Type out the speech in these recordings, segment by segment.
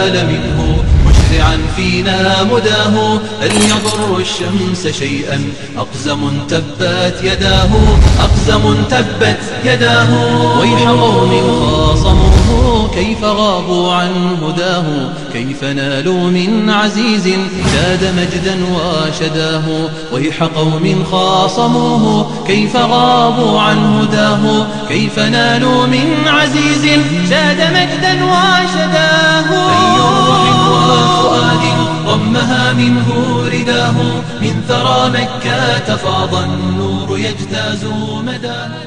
نال منه مشرعا فينا مداه هل يضر الشمس شيئا أقزم تبت يداه أقزم تبت يداه ويح قوم خاصموه كيف غابوا عن هداه كيف نالوا من عزيز زاد مجدا وشداه ويح قوم خاصموه كيف غابوا عن هداه كيف نالوا من عزيز زاد مجدا وشداه أي روح وفؤاد ضمها منه رداه من ثرى مكة فاض النور يجتاز مداه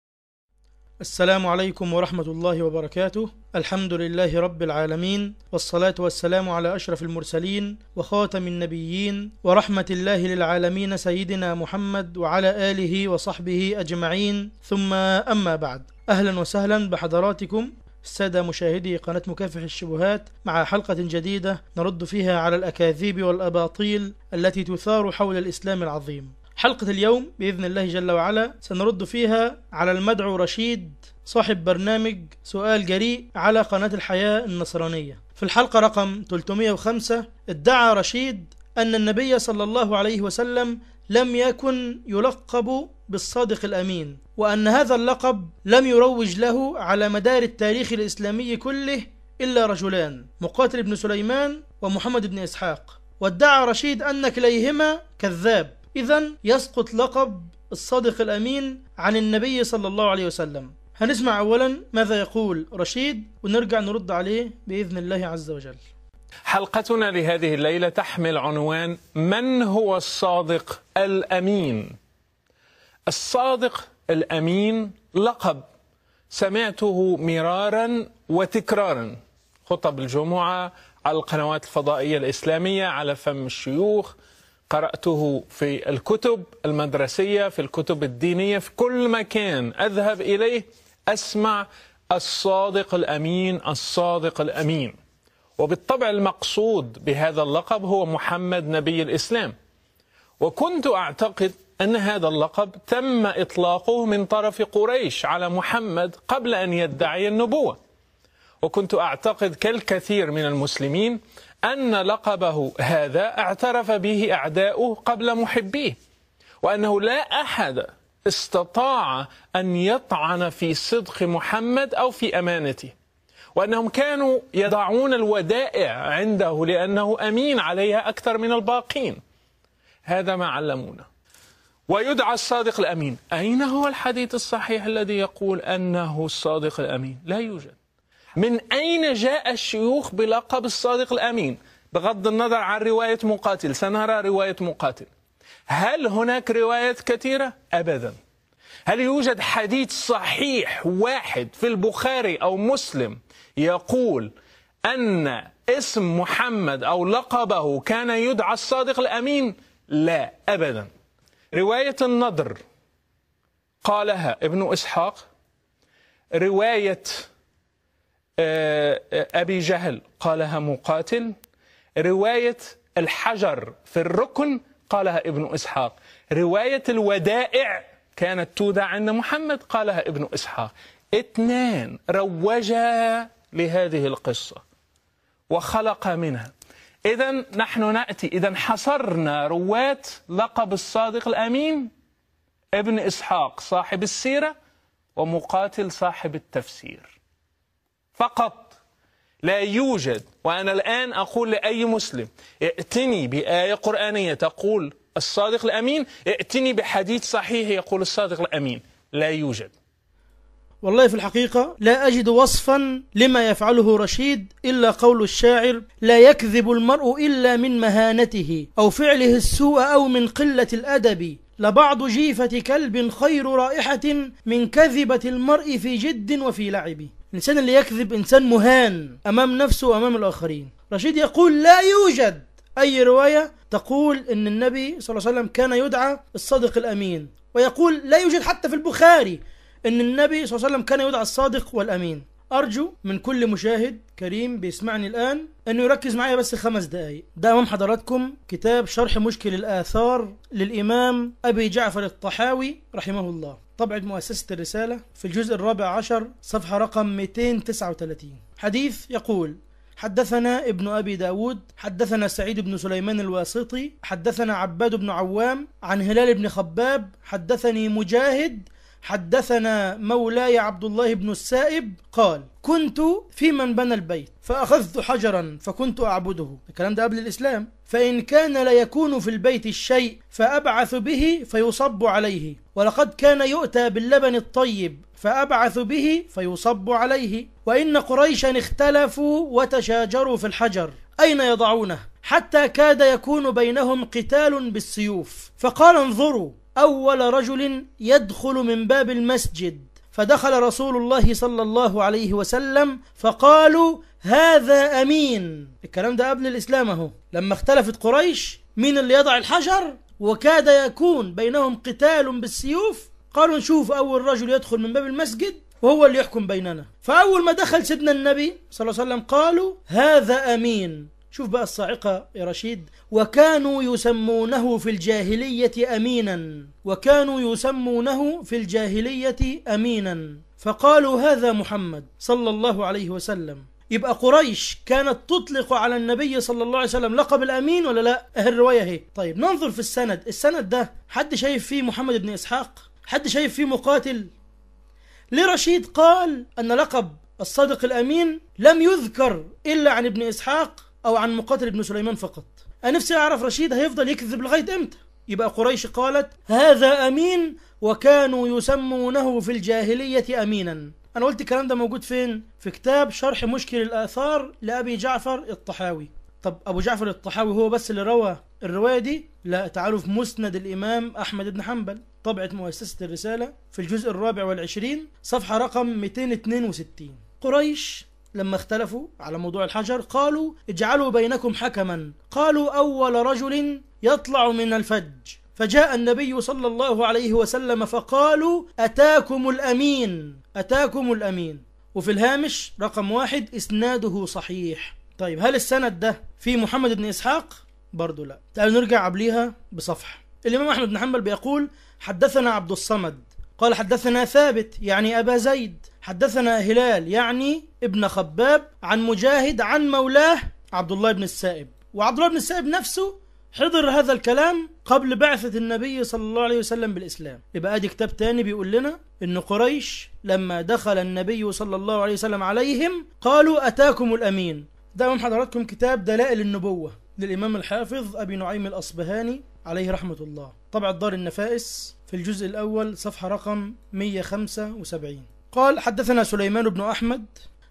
السلام عليكم ورحمة الله وبركاته الحمد لله رب العالمين والصلاة والسلام على أشرف المرسلين وخاتم النبيين ورحمة الله للعالمين سيدنا محمد وعلى آله وصحبه أجمعين ثم أما بعد أهلا وسهلا بحضراتكم السادة مشاهدي قناة مكافح الشبهات مع حلقة جديدة نرد فيها على الأكاذيب والأباطيل التي تثار حول الإسلام العظيم حلقة اليوم بإذن الله جل وعلا سنرد فيها على المدعو رشيد صاحب برنامج سؤال جريء على قناة الحياة النصرانية في الحلقة رقم 305 ادعى رشيد أن النبي صلى الله عليه وسلم لم يكن يلقب بالصادق الأمين وأن هذا اللقب لم يروج له على مدار التاريخ الإسلامي كله إلا رجلان مقاتل بن سليمان ومحمد بن إسحاق وادعى رشيد أن كليهما كذاب إذا يسقط لقب الصادق الأمين عن النبي صلى الله عليه وسلم هنسمع أولا ماذا يقول رشيد ونرجع نرد عليه بإذن الله عز وجل حلقتنا لهذه الليلة تحمل عنوان من هو الصادق الأمين الصادق الأمين لقب سمعته مرارا وتكرارا خطب الجمعة على القنوات الفضائية الإسلامية على فم الشيوخ قرأته في الكتب المدرسية في الكتب الدينية في كل مكان أذهب إليه أسمع الصادق الأمين الصادق الأمين وبالطبع المقصود بهذا اللقب هو محمد نبي الإسلام وكنت أعتقد أن هذا اللقب تم إطلاقه من طرف قريش على محمد قبل أن يدعي النبوة وكنت أعتقد كالكثير من المسلمين أن لقبه هذا اعترف به أعداؤه قبل محبيه وأنه لا أحد استطاع أن يطعن في صدق محمد أو في أمانته وأنهم كانوا يضعون الودائع عنده لأنه أمين عليها أكثر من الباقين هذا ما علمونا ويدعى الصادق الأمين أين هو الحديث الصحيح الذي يقول أنه الصادق الأمين لا يوجد من أين جاء الشيوخ بلقب الصادق الأمين بغض النظر عن رواية مقاتل سنرى رواية مقاتل هل هناك روايات كثيرة؟ أبدا هل يوجد حديث صحيح واحد في البخاري أو مسلم يقول أن اسم محمد أو لقبه كان يدعى الصادق الأمين؟ لا أبدا رواية النضر قالها ابن إسحاق رواية أبي جهل قالها مقاتل رواية الحجر في الركن قالها ابن إسحاق رواية الودائع كانت تودع عند محمد قالها ابن إسحاق اثنان روجا لهذه القصة وخلق منها إذا نحن نأتي إذا حصرنا رواة لقب الصادق الأمين ابن إسحاق صاحب السيرة ومقاتل صاحب التفسير فقط لا يوجد وأنا الآن أقول لأي مسلم ائتني بآية قرآنية تقول الصادق الأمين ائتني بحديث صحيح يقول الصادق الأمين لا يوجد والله في الحقيقة لا أجد وصفا لما يفعله رشيد إلا قول الشاعر لا يكذب المرء إلا من مهانته أو فعله السوء أو من قلة الأدب لبعض جيفة كلب خير رائحة من كذبة المرء في جد وفي لعب الإنسان اللي يكذب إنسان مهان أمام نفسه وأمام الآخرين رشيد يقول لا يوجد أي رواية تقول أن النبي صلى الله عليه وسلم كان يدعى الصادق الأمين ويقول لا يوجد حتى في البخاري أن النبي صلى الله عليه وسلم كان يدعى الصادق والأمين أرجو من كل مشاهد كريم بيسمعني الآن أنه يركز معايا بس خمس دقايق ده أمام حضراتكم كتاب شرح مشكل الآثار للإمام أبي جعفر الطحاوي رحمه الله طبعة مؤسسة الرسالة في الجزء الرابع عشر صفحة رقم 239 حديث يقول حدثنا ابن أبي داود حدثنا سعيد بن سليمان الواسطي حدثنا عباد بن عوام عن هلال بن خباب حدثني مجاهد حدثنا مولاي عبد الله بن السائب قال كنت في من بنى البيت فأخذت حجرا فكنت أعبده الكلام ده قبل الإسلام فإن كان ليكون في البيت الشيء فأبعث به فيصب عليه ولقد كان يؤتى باللبن الطيب فأبعث به فيصب عليه وإن قريشا اختلفوا وتشاجروا في الحجر أين يضعونه حتى كاد يكون بينهم قتال بالسيوف فقال انظروا أول رجل يدخل من باب المسجد فدخل رسول الله صلى الله عليه وسلم فقالوا هذا أمين الكلام ده قبل الإسلام أهو لما اختلفت قريش مين اللي يضع الحجر وكاد يكون بينهم قتال بالسيوف قالوا نشوف أول رجل يدخل من باب المسجد وهو اللي يحكم بيننا فأول ما دخل سيدنا النبي صلى الله عليه وسلم قالوا هذا أمين شوف بقى الصاعقة يا رشيد وكانوا يسمونه في الجاهلية أمينا وكانوا يسمونه في الجاهلية أمينا فقالوا هذا محمد صلى الله عليه وسلم يبقى قريش كانت تطلق على النبي صلى الله عليه وسلم لقب الأمين ولا لا أه الرواية هي طيب ننظر في السند السند ده حد شايف فيه محمد بن إسحاق حد شايف فيه مقاتل لرشيد قال أن لقب الصادق الأمين لم يذكر إلا عن ابن إسحاق أو عن مقاتل بن سليمان فقط أنا نفسي أعرف رشيد هيفضل يكذب لغاية إمتى يبقى قريش قالت هذا أمين وكانوا يسمونه في الجاهلية أمينا أنا قلت الكلام ده موجود فين؟ في كتاب شرح مشكل الآثار لأبي جعفر الطحاوي طب أبو جعفر الطحاوي هو بس اللي روى الرواية دي؟ لا تعالوا في مسند الإمام أحمد بن حنبل طبعة مؤسسة الرسالة في الجزء الرابع والعشرين صفحة رقم 262 قريش لما اختلفوا على موضوع الحجر قالوا اجعلوا بينكم حكما قالوا أول رجل يطلع من الفج فجاء النبي صلى الله عليه وسلم فقالوا أتاكم الأمين أتاكم الأمين وفي الهامش رقم واحد إسناده صحيح طيب هل السند ده في محمد بن إسحاق؟ برضو لا تعالوا نرجع قبليها بصفحة الإمام أحمد بن حنبل بيقول حدثنا عبد الصمد قال حدثنا ثابت يعني أبا زيد حدثنا هلال يعني ابن خباب عن مجاهد عن مولاه عبد الله بن السائب وعبد الله بن السائب نفسه حضر هذا الكلام قبل بعثة النبي صلى الله عليه وسلم بالإسلام يبقى ادي كتاب تاني بيقول لنا ان قريش لما دخل النبي صلى الله عليه وسلم عليهم قالوا أتاكم الأمين ده من حضراتكم كتاب دلائل النبوة للإمام الحافظ أبي نعيم الأصبهاني عليه رحمة الله طبع دار النفائس في الجزء الأول صفحة رقم 175 قال حدثنا سليمان بن أحمد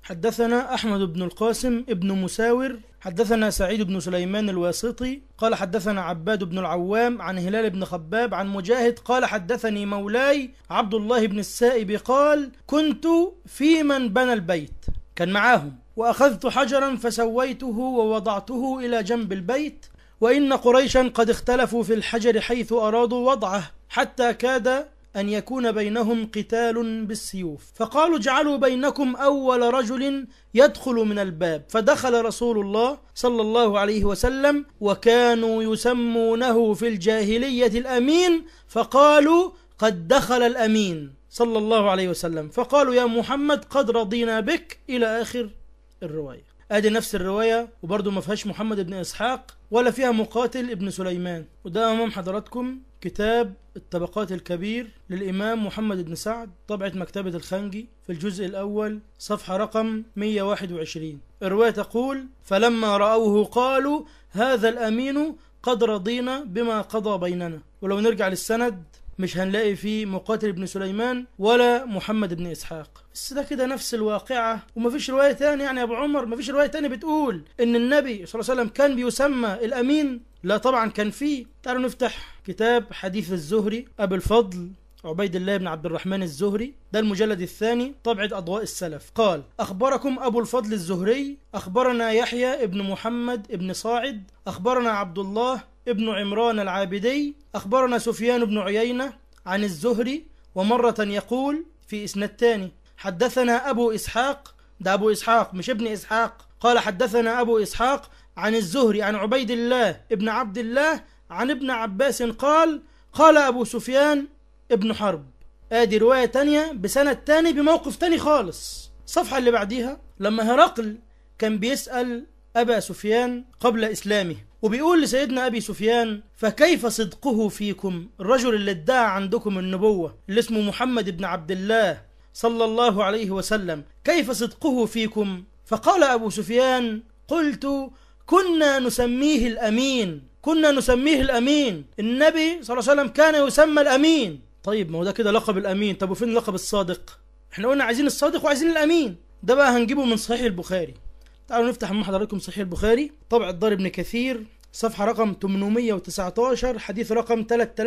حدثنا أحمد بن القاسم ابن مساور حدثنا سعيد بن سليمان الواسطي قال حدثنا عباد بن العوام عن هلال بن خباب عن مجاهد قال حدثني مولاي عبد الله بن السائب قال كنت في من بنى البيت كان معاهم وأخذت حجرا فسويته ووضعته إلى جنب البيت وإن قريشا قد اختلفوا في الحجر حيث أرادوا وضعه حتى كاد أن يكون بينهم قتال بالسيوف فقالوا اجعلوا بينكم أول رجل يدخل من الباب فدخل رسول الله صلى الله عليه وسلم وكانوا يسمونه في الجاهلية الأمين فقالوا قد دخل الأمين صلى الله عليه وسلم فقالوا يا محمد قد رضينا بك إلى آخر الرواية ادي نفس الروايه وبرضه ما فيهاش محمد بن اسحاق ولا فيها مقاتل ابن سليمان وده امام حضراتكم كتاب الطبقات الكبير للامام محمد بن سعد طبعه مكتبه الخنجي في الجزء الاول صفحه رقم 121 الروايه تقول فلما راوه قالوا هذا الامين قد رضينا بما قضى بيننا ولو نرجع للسند مش هنلاقي فيه مقاتل بن سليمان ولا محمد بن إسحاق بس ده كده نفس الواقعة ومفيش رواية تاني يعني يا أبو عمر مفيش رواية تاني بتقول إن النبي صلى الله عليه وسلم كان بيسمى الأمين لا طبعا كان فيه تعالوا نفتح كتاب حديث الزهري أبو الفضل عبيد الله بن عبد الرحمن الزهري ده المجلد الثاني طبعة أضواء السلف قال أخبركم أبو الفضل الزهري أخبرنا يحيى ابن محمد ابن صاعد أخبرنا عبد الله ابن عمران العابدي أخبرنا سفيان بن عيينة عن الزهري ومرة يقول في إسناد تاني حدثنا أبو إسحاق ده أبو إسحاق مش ابن إسحاق قال حدثنا أبو إسحاق عن الزهري عن عبيد الله ابن عبد الله عن ابن عباس قال قال أبو سفيان ابن حرب ادي رواية تانية بسند تاني بموقف تاني خالص الصفحة اللي بعديها لما هرقل كان بيسأل أبا سفيان قبل إسلامه وبيقول لسيدنا أبي سفيان فكيف صدقه فيكم الرجل اللي ادعى عندكم النبوة اللي اسمه محمد بن عبد الله صلى الله عليه وسلم كيف صدقه فيكم فقال أبو سفيان قلت كنا نسميه الأمين كنا نسميه الأمين النبي صلى الله عليه وسلم كان يسمى الأمين طيب ما هو ده كده لقب الأمين طب وفين لقب الصادق احنا قلنا عايزين الصادق وعايزين الأمين ده بقى هنجيبه من صحيح البخاري تعالوا نفتح مع حضراتكم صحيح البخاري طبع الدار ابن كثير صفحة رقم 819 حديث رقم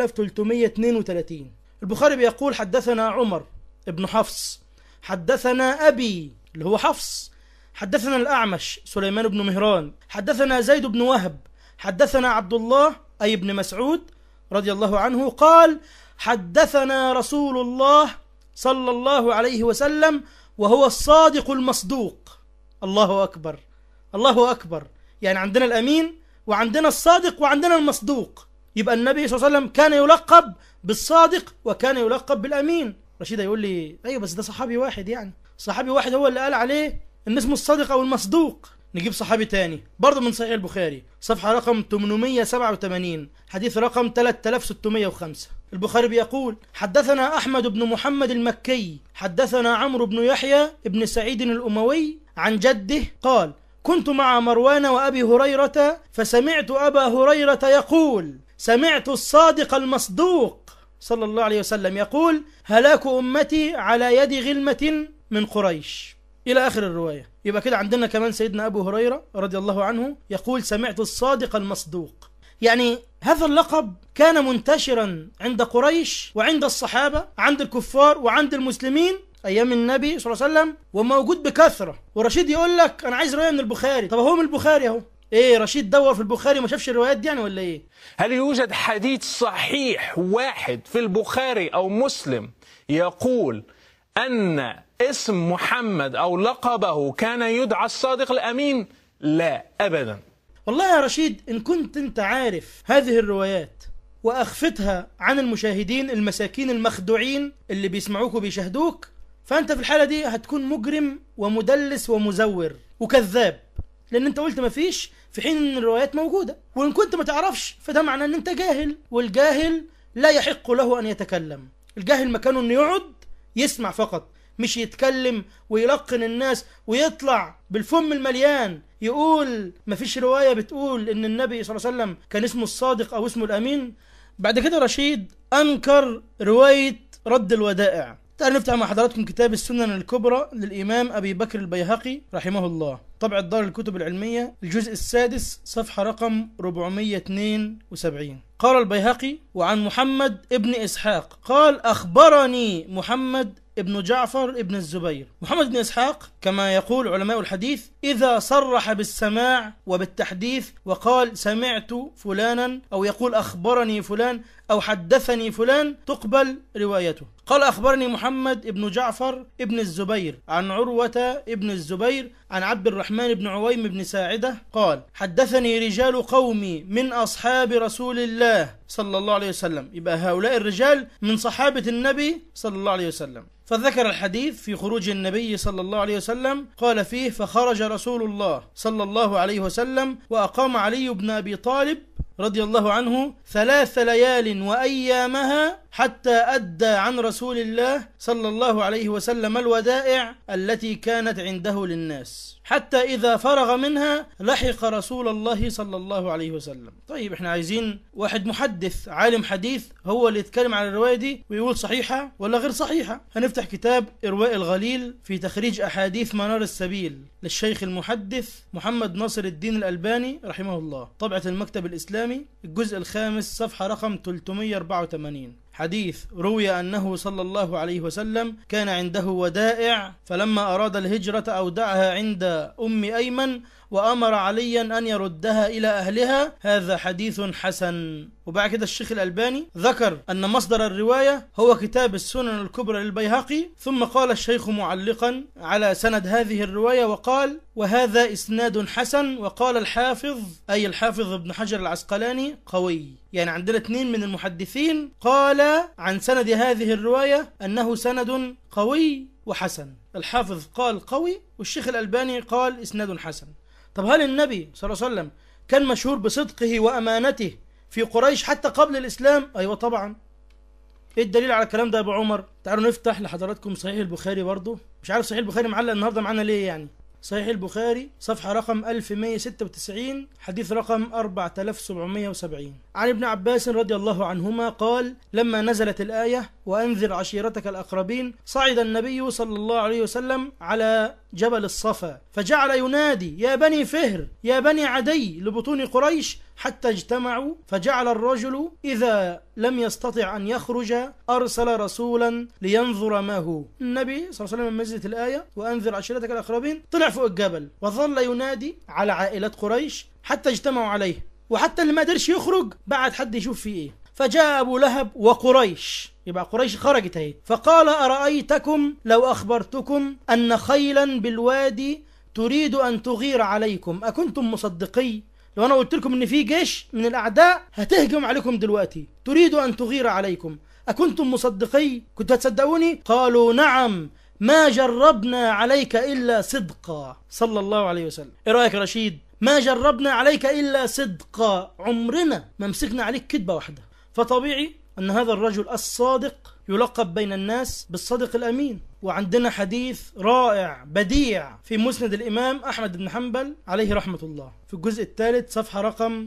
3332 البخاري بيقول حدثنا عمر ابن حفص حدثنا أبي اللي هو حفص حدثنا الأعمش سليمان بن مهران حدثنا زيد بن وهب حدثنا عبد الله أي ابن مسعود رضي الله عنه قال حدثنا رسول الله صلى الله عليه وسلم وهو الصادق المصدوق الله أكبر الله أكبر يعني عندنا الأمين وعندنا الصادق وعندنا المصدوق يبقى النبي صلى الله عليه وسلم كان يلقب بالصادق وكان يلقب بالأمين رشيد يقول لي أيوة بس ده صحابي واحد يعني صحابي واحد هو اللي قال عليه إن اسمه الصادق أو المصدوق نجيب صحابي تاني برضه من صحيح البخاري صفحة رقم 887 حديث رقم 3605 البخاري بيقول حدثنا أحمد بن محمد المكي حدثنا عمرو بن يحيى بن سعيد الأموي عن جده قال كنت مع مروان وأبي هريرة فسمعت أبا هريرة يقول سمعت الصادق المصدوق صلى الله عليه وسلم يقول هلاك أمتي على يد غلمة من قريش إلى آخر الرواية يبقى كده عندنا كمان سيدنا أبو هريرة رضي الله عنه يقول سمعت الصادق المصدوق يعني هذا اللقب كان منتشرا عند قريش وعند الصحابة عند الكفار وعند المسلمين أيام النبي صلى الله عليه وسلم وموجود بكثرة ورشيد يقول لك أنا عايز رواية من البخاري طب هو من البخاري أهو ايه رشيد دور في البخاري ما شافش الروايات دي يعني ولا ايه هل يوجد حديث صحيح واحد في البخاري أو مسلم يقول أن اسم محمد أو لقبه كان يدعى الصادق الأمين لا أبدا والله يا رشيد إن كنت أنت عارف هذه الروايات وأخفتها عن المشاهدين المساكين المخدوعين اللي بيسمعوك وبيشاهدوك فأنت في الحالة دي هتكون مجرم ومدلس ومزور وكذاب لأن أنت قلت مفيش في حين أن الروايات موجودة وإن كنت ما تعرفش فده معناه أن أنت جاهل والجاهل لا يحق له أن يتكلم الجاهل مكانه أنه يقعد يسمع فقط مش يتكلم ويلقن الناس ويطلع بالفم المليان يقول مفيش رواية بتقول ان النبي صلى الله عليه وسلم كان اسمه الصادق او اسمه الامين بعد كده رشيد انكر رواية رد الودائع تعالوا نفتح مع حضراتكم كتاب السنن الكبرى للإمام أبي بكر البيهقي رحمه الله طبع الدار الكتب العلمية الجزء السادس صفحة رقم 472 قال البيهقي وعن محمد ابن إسحاق قال أخبرني محمد ابن جعفر ابن الزبير محمد بن إسحاق كما يقول علماء الحديث إذا صرح بالسماع وبالتحديث وقال سمعت فلانا أو يقول أخبرني فلان أو حدثني فلان تقبل روايته قال أخبرني محمد ابن جعفر ابن الزبير عن عروة ابن الزبير عن عبد الرحمن بن عويم بن ساعدة قال حدثني رجال قومي من أصحاب رسول الله صلى الله عليه وسلم يبقى هؤلاء الرجال من صحابة النبي صلى الله عليه وسلم فذكر الحديث في خروج النبي صلى الله عليه وسلم قال فيه فخرج رسول الله صلى الله عليه وسلم وأقام علي بن أبي طالب رضي الله عنه ثلاث ليال وأيامها حتى أدى عن رسول الله صلى الله عليه وسلم الودائع التي كانت عنده للناس حتى إذا فرغ منها لحق رسول الله صلى الله عليه وسلم طيب احنا عايزين واحد محدث عالم حديث هو اللي يتكلم عن الرواية دي ويقول صحيحة ولا غير صحيحة هنفتح كتاب إرواء الغليل في تخريج أحاديث منار السبيل للشيخ المحدث محمد ناصر الدين الألباني رحمه الله طبعة المكتب الإسلامي الجزء الخامس صفحة رقم 384 حديث روي أنه صلى الله عليه وسلم كان عنده ودائع فلما أراد الهجرة أودعها عند أم أيمن وأمر عليا أن يردها إلى أهلها هذا حديث حسن وبعد كده الشيخ الألباني ذكر أن مصدر الرواية هو كتاب السنن الكبرى للبيهقي ثم قال الشيخ معلقا على سند هذه الرواية وقال وهذا إسناد حسن وقال الحافظ أي الحافظ ابن حجر العسقلاني قوي يعني عندنا اثنين من المحدثين قال عن سند هذه الرواية أنه سند قوي وحسن الحافظ قال قوي والشيخ الألباني قال إسناد حسن طب هل النبي صلى الله عليه وسلم كان مشهور بصدقه وأمانته في قريش حتى قبل الإسلام أيوة طبعا ايه الدليل على الكلام ده يا ابو عمر تعالوا نفتح لحضراتكم صحيح البخاري برضه مش عارف صحيح البخاري معلق النهارده معانا ليه يعني صحيح البخاري صفحة رقم 1196 حديث رقم 4770 عن ابن عباس رضي الله عنهما قال لما نزلت الآية وأنذر عشيرتك الأقربين صعد النبي صلى الله عليه وسلم على جبل الصفا فجعل ينادي يا بني فهر يا بني عدي لبطون قريش حتى اجتمعوا فجعل الرجل إذا لم يستطع أن يخرج أرسل رسولا لينظر ما هو النبي صلى الله عليه وسلم نزلت الآية وأنذر عشيرتك الأقربين طلع فوق الجبل وظل ينادي على عائلات قريش حتى اجتمعوا عليه وحتى اللي ما قدرش يخرج بعد حد يشوف فيه ايه فجاء أبو لهب وقريش يبقى قريش خرجت اهي فقال أرأيتكم لو أخبرتكم أن خيلا بالوادي تريد أن تغير عليكم أكنتم مصدقي لو أنا قلت لكم إن في جيش من الأعداء هتهجم عليكم دلوقتي تريد أن تغير عليكم أكنتم مصدقي كنت هتصدقوني قالوا نعم ما جربنا عليك إلا صدقا صلى الله عليه وسلم إيه رأيك يا رشيد ما جربنا عليك إلا صدقا عمرنا ما مسكنا عليك كذبة واحدة فطبيعي أن هذا الرجل الصادق يلقب بين الناس بالصادق الأمين وعندنا حديث رائع بديع في مسند الإمام أحمد بن حنبل عليه رحمة الله في الجزء الثالث صفحة رقم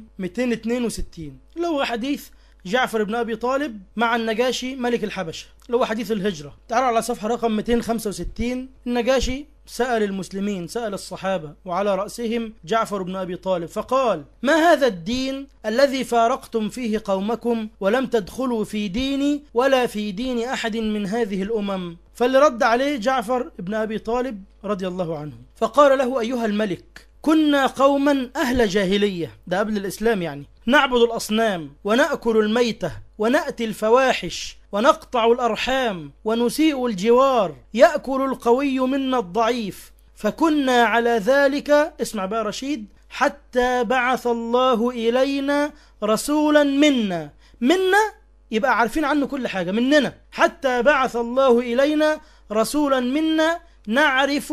262 اللي هو حديث جعفر بن أبي طالب مع النجاشي ملك الحبشة اللي هو حديث الهجرة تعالوا على صفحة رقم 265 النجاشي سأل المسلمين سأل الصحابة وعلى رأسهم جعفر بن أبي طالب فقال ما هذا الدين الذي فارقتم فيه قومكم ولم تدخلوا في ديني ولا في دين أحد من هذه الأمم فاللي رد عليه جعفر بن أبي طالب رضي الله عنه فقال له أيها الملك كنا قوما أهل جاهلية ده قبل الإسلام يعني نعبد الأصنام ونأكل الميتة ونأتي الفواحش ونقطع الأرحام ونسيء الجوار يأكل القوي منا الضعيف فكنا على ذلك اسمع بقى رشيد حتى بعث الله إلينا رسولا منا منا يبقى عارفين عنه كل حاجة مننا حتى بعث الله إلينا رسولا منا نعرف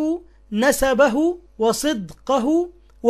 نسبه وصدقه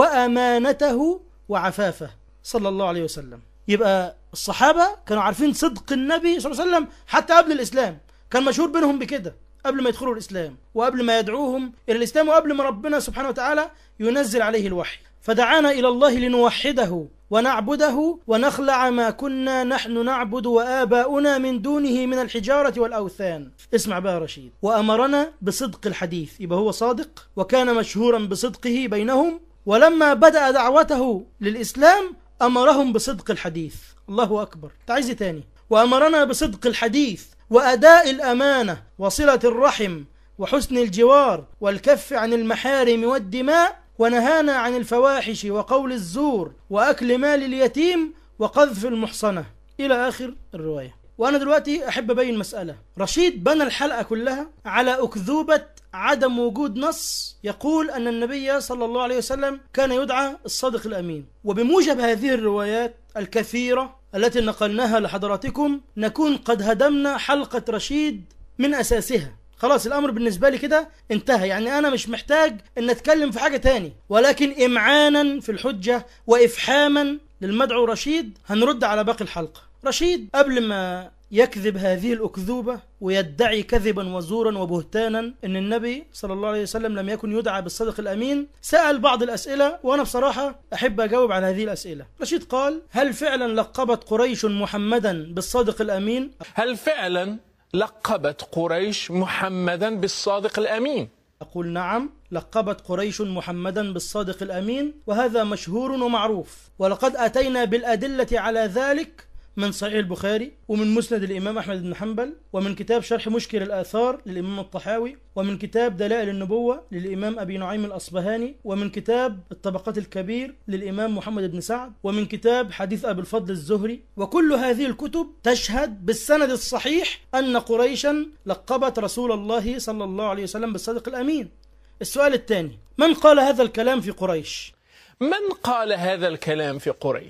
وأمانته وعفافه صلى الله عليه وسلم يبقى الصحابة كانوا عارفين صدق النبي صلى الله عليه وسلم حتى قبل الإسلام كان مشهور بينهم بكده قبل ما يدخلوا الإسلام وقبل ما يدعوهم إلى الإسلام وقبل ما ربنا سبحانه وتعالى ينزل عليه الوحي فدعانا إلى الله لنوحده ونعبده ونخلع ما كنا نحن نعبد وآباؤنا من دونه من الحجارة والأوثان اسمع بقى رشيد وأمرنا بصدق الحديث يبقى هو صادق وكان مشهورا بصدقه بينهم ولما بدأ دعوته للإسلام أمرهم بصدق الحديث الله أكبر تعيز تاني وأمرنا بصدق الحديث وأداء الأمانة وصلة الرحم وحسن الجوار والكف عن المحارم والدماء ونهانا عن الفواحش وقول الزور وأكل مال اليتيم وقذف المحصنة إلى آخر الرواية وأنا دلوقتي أحب أبين مسألة رشيد بنى الحلقة كلها على أكذوبة عدم وجود نص يقول أن النبي صلى الله عليه وسلم كان يدعى الصادق الأمين وبموجب هذه الروايات الكثيرة التي نقلناها لحضراتكم نكون قد هدمنا حلقة رشيد من أساسها خلاص الأمر بالنسبة لي كده انتهى يعني أنا مش محتاج أن أتكلم في حاجة تاني ولكن إمعانا في الحجة وإفحاما للمدعو رشيد هنرد على باقي الحلقة رشيد قبل ما يكذب هذه الأكذوبة ويدعي كذبا وزورا وبهتانا أن النبي صلى الله عليه وسلم لم يكن يدعى بالصدق الأمين سأل بعض الأسئلة وأنا بصراحة أحب أجاوب على هذه الأسئلة رشيد قال هل فعلا لقبت قريش محمدا بالصادق الأمين هل فعلا لقبت قريش محمدا بالصادق الامين أقول نعم لقبت قريش محمدا بالصادق الأمين وهذا مشهور ومعروف ولقد أتينا بالأدلة على ذلك من صحيح البخاري ومن مسند الإمام أحمد بن حنبل ومن كتاب شرح مشكل الآثار للإمام الطحاوي ومن كتاب دلائل النبوة للإمام أبي نعيم الأصبهاني ومن كتاب الطبقات الكبير للإمام محمد بن سعد ومن كتاب حديث أبي الفضل الزهري وكل هذه الكتب تشهد بالسند الصحيح أن قريشا لقبت رسول الله صلى الله عليه وسلم بالصدق الأمين السؤال الثاني من قال هذا الكلام في قريش من قال هذا الكلام في قريش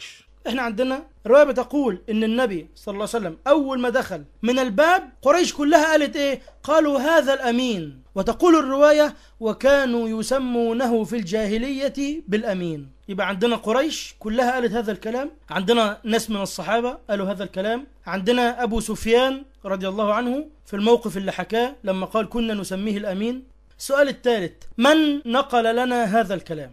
احنا عندنا رواية بتقول ان النبي صلى الله عليه وسلم اول ما دخل من الباب قريش كلها قالت ايه قالوا هذا الامين وتقول الرواية وكانوا يسمونه في الجاهلية بالامين يبقى عندنا قريش كلها قالت هذا الكلام عندنا ناس من الصحابة قالوا هذا الكلام عندنا ابو سفيان رضي الله عنه في الموقف اللي حكاه لما قال كنا نسميه الامين السؤال الثالث من نقل لنا هذا الكلام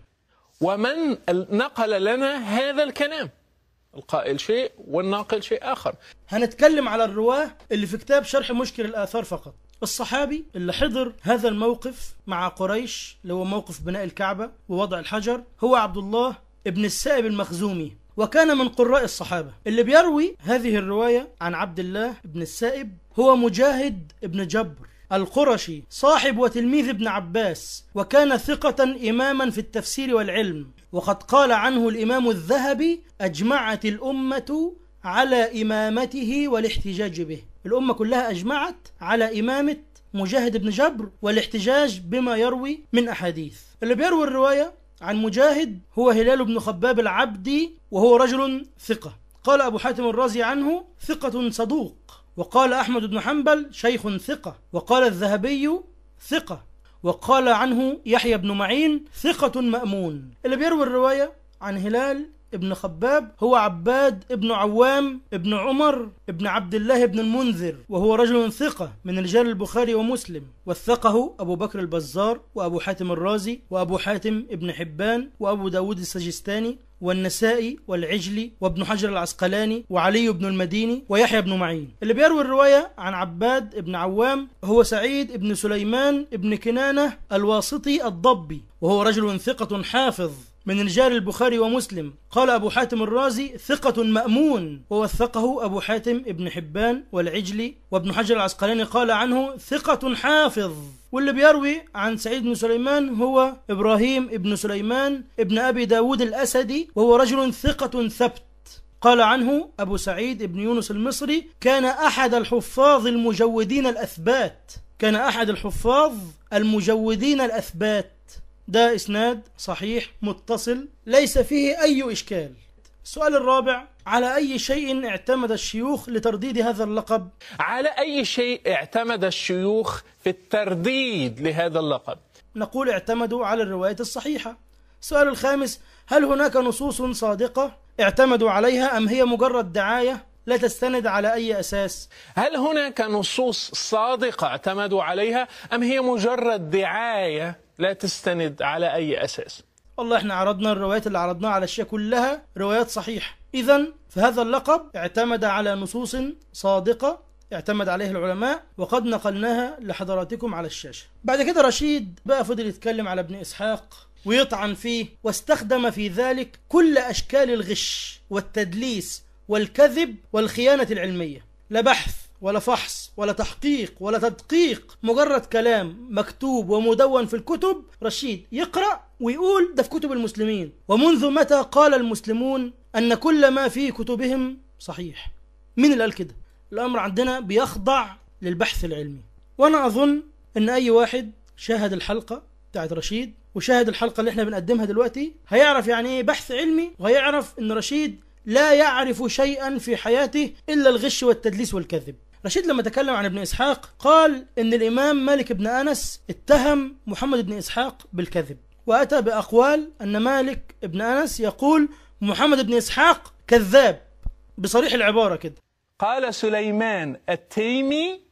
ومن نقل لنا هذا الكلام القائل شيء والناقل شيء آخر هنتكلم على الرواه اللي في كتاب شرح مشكل الآثار فقط الصحابي اللي حضر هذا الموقف مع قريش اللي هو موقف بناء الكعبة ووضع الحجر هو عبد الله ابن السائب المخزومي وكان من قراء الصحابة اللي بيروي هذه الرواية عن عبد الله ابن السائب هو مجاهد ابن جبر القرشي صاحب وتلميذ ابن عباس وكان ثقة إماما في التفسير والعلم وقد قال عنه الإمام الذهبي أجمعت الأمة على إمامته والاحتجاج به الأمة كلها أجمعت على إمامة مجاهد بن جبر والاحتجاج بما يروي من أحاديث اللي بيروي الرواية عن مجاهد هو هلال بن خباب العبدي وهو رجل ثقة قال أبو حاتم الرازي عنه ثقة صدوق وقال أحمد بن حنبل شيخ ثقة وقال الذهبي ثقة وقال عنه يحيى بن معين ثقة مأمون اللي بيروي الرواية عن هلال ابن خباب هو عباد ابن عوام ابن عمر ابن عبد الله بن المنذر وهو رجل ثقة من رجال البخاري ومسلم وثقه أبو بكر البزار وأبو حاتم الرازي وأبو حاتم ابن حبان وأبو داود السجستاني والنسائي والعجلي وابن حجر العسقلاني وعلي بن المديني ويحيى بن معين اللي بيروي الرواية عن عباد ابن عوام هو سعيد ابن سليمان ابن كنانة الواسطي الضبي وهو رجل ثقة حافظ من رجال البخاري ومسلم قال أبو حاتم الرازي ثقة مأمون ووثقه أبو حاتم ابن حبان والعجلي وابن حجر العسقلاني قال عنه ثقة حافظ واللي بيروي عن سعيد بن سليمان هو إبراهيم ابن سليمان ابن أبي داود الأسدي وهو رجل ثقة ثبت قال عنه أبو سعيد ابن يونس المصري كان أحد الحفاظ المجودين الأثبات كان أحد الحفاظ المجودين الأثبات ده إسناد صحيح متصل ليس فيه أي إشكال السؤال الرابع على أي شيء اعتمد الشيوخ لترديد هذا اللقب على أي شيء اعتمد الشيوخ في الترديد لهذا اللقب نقول اعتمدوا على الرواية الصحيحة السؤال الخامس هل هناك نصوص صادقة اعتمدوا عليها أم هي مجرد دعاية لا تستند على أي أساس هل هناك نصوص صادقة اعتمدوا عليها أم هي مجرد دعاية لا تستند على أي أساس والله احنا عرضنا الروايات اللي عرضناها على الشيء كلها روايات صحيحة إذا فهذا اللقب اعتمد على نصوص صادقة اعتمد عليه العلماء وقد نقلناها لحضراتكم على الشاشة بعد كده رشيد بقى فضل يتكلم على ابن إسحاق ويطعن فيه واستخدم في ذلك كل أشكال الغش والتدليس والكذب والخيانة العلمية لا بحث ولا فحص ولا تحقيق ولا تدقيق مجرد كلام مكتوب ومدون في الكتب رشيد يقرأ ويقول ده في كتب المسلمين ومنذ متى قال المسلمون أن كل ما في كتبهم صحيح مين اللي قال كده الأمر عندنا بيخضع للبحث العلمي وأنا أظن أن أي واحد شاهد الحلقة بتاعت رشيد وشاهد الحلقة اللي احنا بنقدمها دلوقتي هيعرف يعني ايه بحث علمي وهيعرف ان رشيد لا يعرف شيئا في حياته إلا الغش والتدليس والكذب رشيد لما تكلم عن ابن إسحاق قال إن الإمام مالك بن أنس اتهم محمد بن إسحاق بالكذب وأتى بأقوال أن مالك بن أنس يقول محمد بن إسحاق كذاب بصريح العبارة كده قال سليمان التيمي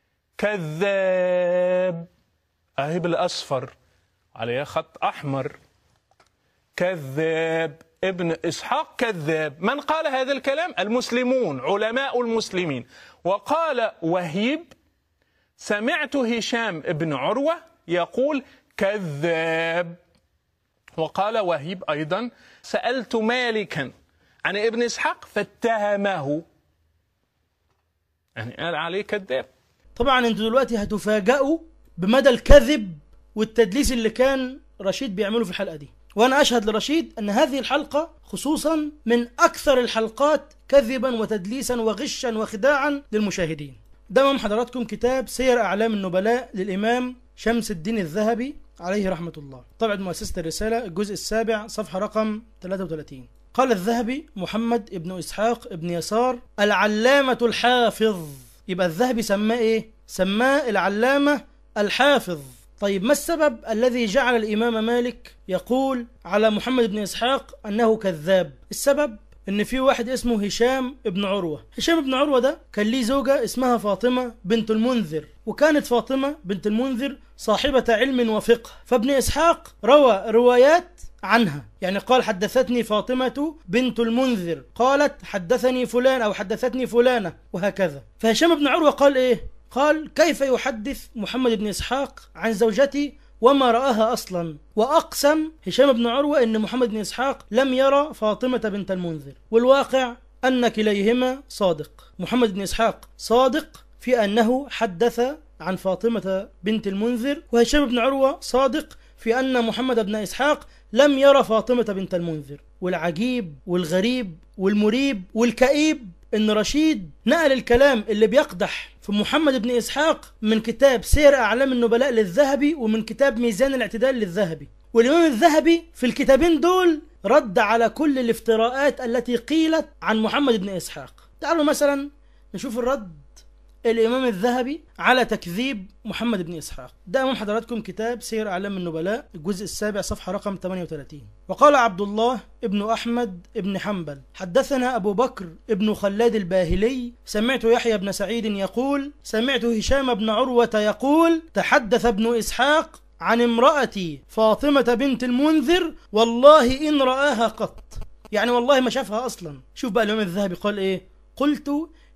كذاب أهي بالأصفر عليه خط أحمر كذاب ابن إسحاق كذاب من قال هذا الكلام المسلمون علماء المسلمين وقال وهيب سمعت هشام بن عروة يقول كذاب وقال وهيب أيضا سألت مالكا عن ابن إسحاق فاتهمه يعني قال عليه كذاب طبعا انتوا دلوقتي هتفاجئوا بمدى الكذب والتدليس اللي كان رشيد بيعمله في الحلقة دي وأنا أشهد لرشيد أن هذه الحلقة خصوصا من أكثر الحلقات كذبا وتدليسا وغشا وخداعا للمشاهدين ده أمام حضراتكم كتاب سير أعلام النبلاء للإمام شمس الدين الذهبي عليه رحمة الله طبعة مؤسسة الرسالة الجزء السابع صفحة رقم 33 قال الذهبي محمد ابن إسحاق ابن يسار العلامة الحافظ يبقى الذهبي سماه إيه؟ سماه العلامة الحافظ طيب ما السبب الذي جعل الإمام مالك يقول على محمد بن إسحاق أنه كذاب السبب ان في واحد اسمه هشام ابن عروه هشام ابن عروه ده كان ليه زوجه اسمها فاطمه بنت المنذر وكانت فاطمه بنت المنذر صاحبه علم وفقه فابن اسحاق روى روايات عنها يعني قال حدثتني فاطمة بنت المنذر قالت حدثني فلان أو حدثتني فلانة وهكذا فهشام بن عروة قال إيه قال كيف يحدث محمد بن إسحاق عن زوجتي وما رآها أصلا وأقسم هشام بن عروة أن محمد بن إسحاق لم يرى فاطمة بنت المنذر والواقع أن كليهما صادق محمد بن إسحاق صادق في أنه حدث عن فاطمة بنت المنذر وهشام بن عروة صادق في أن محمد بن إسحاق لم يرى فاطمة بنت المنذر والعجيب والغريب والمريب والكئيب ان رشيد نقل الكلام اللي بيقدح في محمد بن اسحاق من كتاب سير اعلام النبلاء للذهبي ومن كتاب ميزان الاعتدال للذهبي والامام الذهبي في الكتابين دول رد على كل الافتراءات التي قيلت عن محمد بن اسحاق تعالوا مثلا نشوف الرد الإمام الذهبي على تكذيب محمد بن إسحاق ده أمام حضراتكم كتاب سير أعلام النبلاء الجزء السابع صفحة رقم 38 وقال عبد الله ابن أحمد ابن حنبل حدثنا أبو بكر ابن خلاد الباهلي سمعت يحيى بن سعيد يقول سمعت هشام بن عروة يقول تحدث ابن إسحاق عن امرأتي فاطمة بنت المنذر والله إن رآها قط يعني والله ما شافها أصلا شوف بقى الإمام الذهبي قال إيه قلت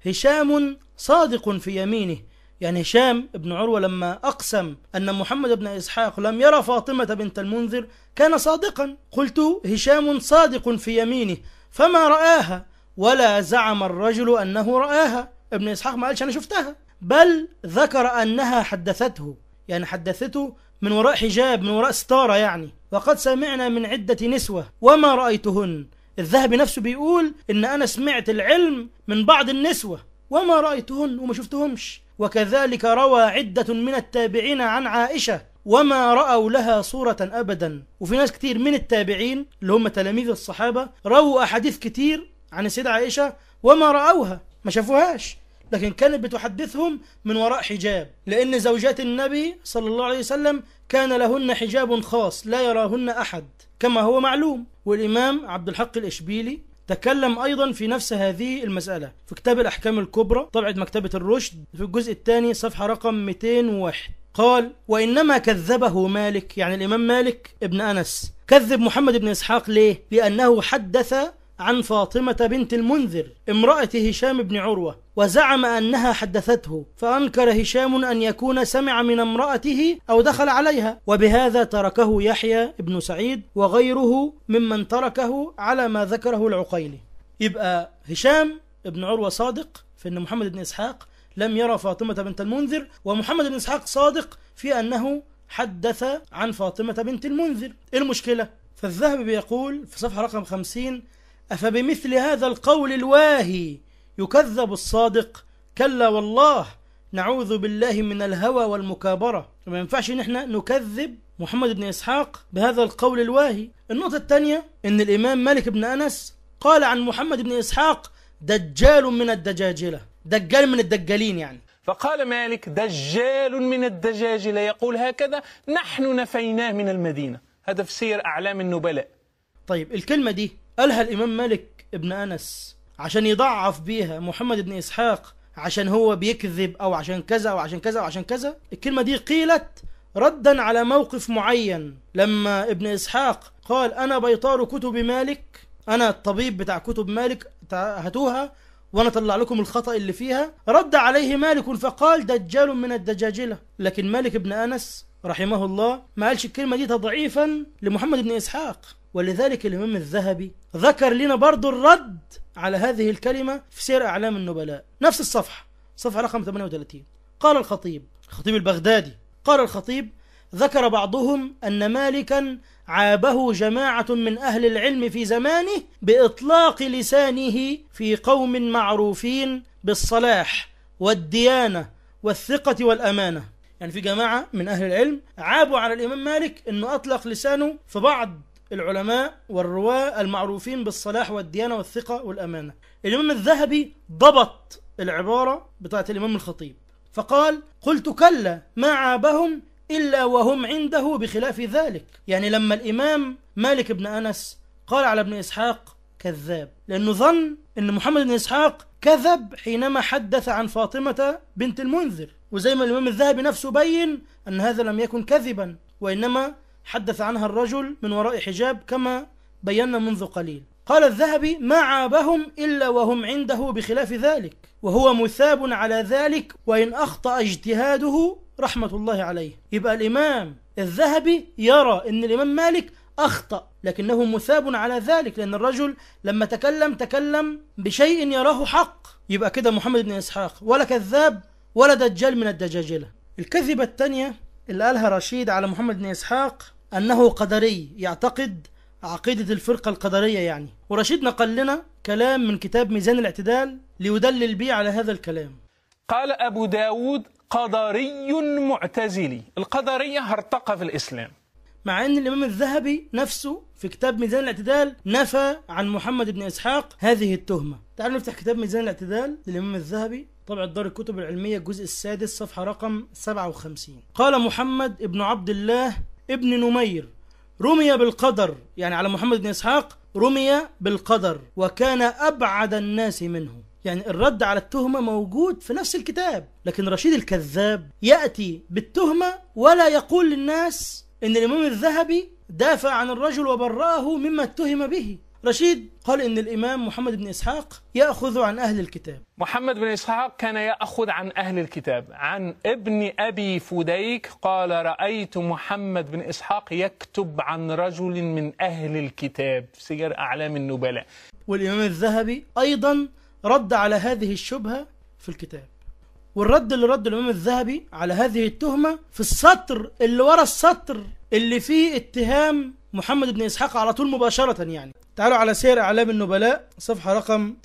هشام صادق في يمينه يعني هشام بن عروة لما أقسم أن محمد بن إسحاق لم يرى فاطمة بنت المنذر كان صادقا قلت هشام صادق في يمينه فما رآها ولا زعم الرجل أنه رآها ابن إسحاق ما قالش أنا شفتها بل ذكر أنها حدثته يعني حدثته من وراء حجاب من وراء ستارة يعني وقد سمعنا من عدة نسوة وما رأيتهن الذهبي نفسه بيقول إن أنا سمعت العلم من بعض النسوة وما رأيتهن وما شفتهمش وكذلك روى عدة من التابعين عن عائشة وما رأوا لها صورة أبدا وفي ناس كتير من التابعين اللي هم تلاميذ الصحابة رووا أحاديث كتير عن السيدة عائشة وما رأوها ما شافوهاش لكن كانت بتحدثهم من وراء حجاب لأن زوجات النبي صلى الله عليه وسلم كان لهن حجاب خاص لا يراهن أحد كما هو معلوم والإمام عبد الحق الإشبيلي تكلم أيضا في نفس هذه المسألة في كتاب الأحكام الكبرى طبعة مكتبة الرشد في الجزء الثاني صفحة رقم 201 قال وإنما كذبه مالك يعني الإمام مالك ابن أنس كذب محمد بن إسحاق ليه؟ لأنه حدث عن فاطمة بنت المنذر امرأة هشام بن عروة وزعم أنها حدثته فأنكر هشام أن يكون سمع من امرأته أو دخل عليها وبهذا تركه يحيى بن سعيد وغيره ممن تركه على ما ذكره العقيلي يبقى هشام بن عروة صادق في أن محمد بن إسحاق لم يرى فاطمة بنت المنذر ومحمد بن إسحاق صادق في أنه حدث عن فاطمة بنت المنذر إيه المشكلة؟ فالذهبي بيقول في صفحة رقم 50 أفبمثل هذا القول الواهي يكذب الصادق كلا والله نعوذ بالله من الهوى والمكابرة ما ينفعش ان احنا نكذب محمد بن إسحاق بهذا القول الواهي النقطة الثانية ان الإمام مالك بن أنس قال عن محمد بن إسحاق دجال من الدجاجلة دجال من الدجالين يعني فقال مالك دجال من الدجاجلة يقول هكذا نحن نفيناه من المدينة هذا في سير أعلام النبلاء طيب الكلمة دي قالها الإمام مالك ابن أنس عشان يضعف بيها محمد بن إسحاق عشان هو بيكذب أو عشان كذا أو عشان كذا أو عشان كذا الكلمة دي قيلت ردا على موقف معين لما ابن إسحاق قال أنا بيطار كتب مالك أنا الطبيب بتاع كتب مالك هاتوها وانا اطلع لكم الخطا اللي فيها رد عليه مالك فقال دجال من الدجاجله لكن مالك بن انس رحمه الله ما قالش الكلمه دي تضعيفا لمحمد بن اسحاق ولذلك الامام الذهبي ذكر لنا برضو الرد على هذه الكلمه في سير اعلام النبلاء نفس الصفحه صفحه رقم 38 قال الخطيب الخطيب البغدادي قال الخطيب ذكر بعضهم ان مالكا عابه جماعة من أهل العلم في زمانه بإطلاق لسانه في قوم معروفين بالصلاح والديانة والثقة والأمانة يعني في جماعة من أهل العلم عابوا على الإمام مالك أنه أطلق لسانه في بعض العلماء والرواة المعروفين بالصلاح والديانة والثقة والأمانة الإمام الذهبي ضبط العبارة بتاعت الإمام الخطيب فقال قلت كلا ما عابهم إلا وهم عنده بخلاف ذلك يعني لما الإمام مالك بن أنس قال على ابن إسحاق كذاب لأنه ظن أن محمد بن إسحاق كذب حينما حدث عن فاطمة بنت المنذر وزي ما الإمام الذهبي نفسه بين أن هذا لم يكن كذبا وإنما حدث عنها الرجل من وراء حجاب كما بينا منذ قليل قال الذهبي ما عابهم إلا وهم عنده بخلاف ذلك وهو مثاب على ذلك وإن أخطأ اجتهاده رحمة الله عليه يبقى الإمام الذهبي يرى أن الإمام مالك أخطأ لكنه مثاب على ذلك لأن الرجل لما تكلم تكلم بشيء يراه حق يبقى كده محمد بن إسحاق ولا كذاب ولا دجال من الدجاجلة الكذبة الثانية اللي قالها رشيد على محمد بن إسحاق أنه قدري يعتقد عقيدة الفرقة القدرية يعني ورشيد نقل لنا كلام من كتاب ميزان الاعتدال ليدلل به على هذا الكلام قال أبو داود قدري معتزلي القدرية هرطقة في الإسلام مع أن الإمام الذهبي نفسه في كتاب ميزان الاعتدال نفى عن محمد بن إسحاق هذه التهمة تعالوا نفتح كتاب ميزان الاعتدال للإمام الذهبي طبعة دار الكتب العلمية الجزء السادس صفحة رقم 57 قال محمد ابن عبد الله ابن نمير رمي بالقدر يعني على محمد بن إسحاق رمي بالقدر وكان أبعد الناس منه يعني الرد على التهمة موجود في نفس الكتاب لكن رشيد الكذاب يأتي بالتهمة ولا يقول للناس إن الإمام الذهبي دافع عن الرجل وبرأه مما اتهم به رشيد قال إن الإمام محمد بن إسحاق يأخذ عن أهل الكتاب محمد بن إسحاق كان يأخذ عن أهل الكتاب عن ابن أبي فديك قال رأيت محمد بن إسحاق يكتب عن رجل من أهل الكتاب في سجر أعلام النبلاء والإمام الذهبي أيضا رد على هذه الشبهة في الكتاب والرد اللي رد الإمام الذهبي على هذه التهمة في السطر اللي ورا السطر اللي فيه اتهام محمد بن إسحاق على طول مباشرة يعني تعالوا على سير أعلام النبلاء صفحة رقم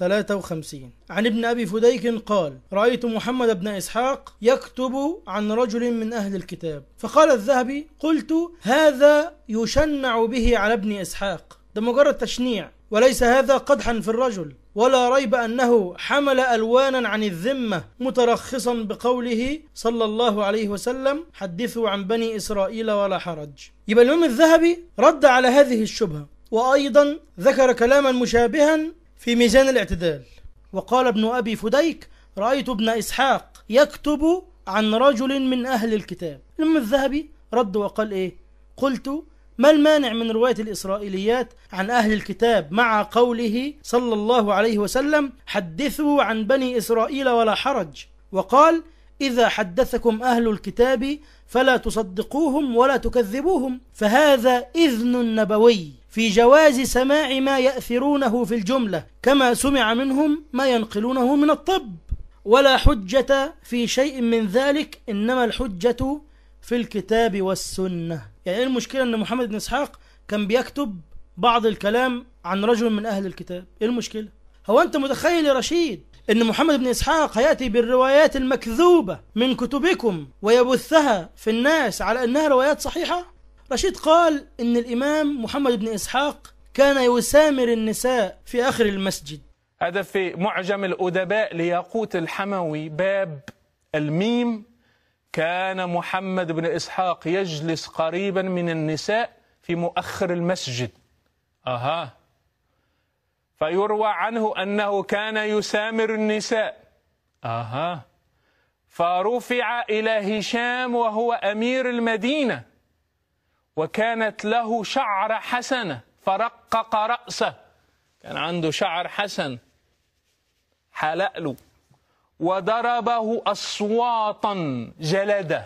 53 عن ابن أبي فديك قال رأيت محمد بن إسحاق يكتب عن رجل من أهل الكتاب فقال الذهبي قلت هذا يشنع به على ابن إسحاق ده مجرد تشنيع وليس هذا قدحا في الرجل ولا ريب أنه حمل ألوانا عن الذمة مترخصا بقوله صلى الله عليه وسلم حدثوا عن بني إسرائيل ولا حرج يبقى الإمام الذهبي رد على هذه الشبهة وأيضا ذكر كلاما مشابها في ميزان الاعتدال وقال ابن أبي فديك رأيت ابن إسحاق يكتب عن رجل من أهل الكتاب الإمام الذهبي رد وقال إيه قلت ما المانع من رواية الإسرائيليات عن أهل الكتاب مع قوله صلى الله عليه وسلم حدثوا عن بني إسرائيل ولا حرج وقال إذا حدثكم أهل الكتاب فلا تصدقوهم ولا تكذبوهم فهذا إذن نبوي في جواز سماع ما يأثرونه في الجملة كما سمع منهم ما ينقلونه من الطب ولا حجة في شيء من ذلك إنما الحجة في الكتاب والسنة يعني ايه المشكلة ان محمد بن اسحاق كان بيكتب بعض الكلام عن رجل من اهل الكتاب ايه المشكلة هو انت متخيل يا رشيد ان محمد بن اسحاق هياتي بالروايات المكذوبة من كتبكم ويبثها في الناس على انها روايات صحيحة رشيد قال ان الامام محمد بن اسحاق كان يسامر النساء في اخر المسجد هذا في معجم الأدباء لياقوت الحموي باب الميم كان محمد بن إسحاق يجلس قريبا من النساء في مؤخر المسجد أها فيروى عنه أنه كان يسامر النساء أها فرفع إلى هشام وهو أمير المدينة وكانت له شعر حسنة فرقق رأسه كان عنده شعر حسن حلق له وضربه أصواتا جلده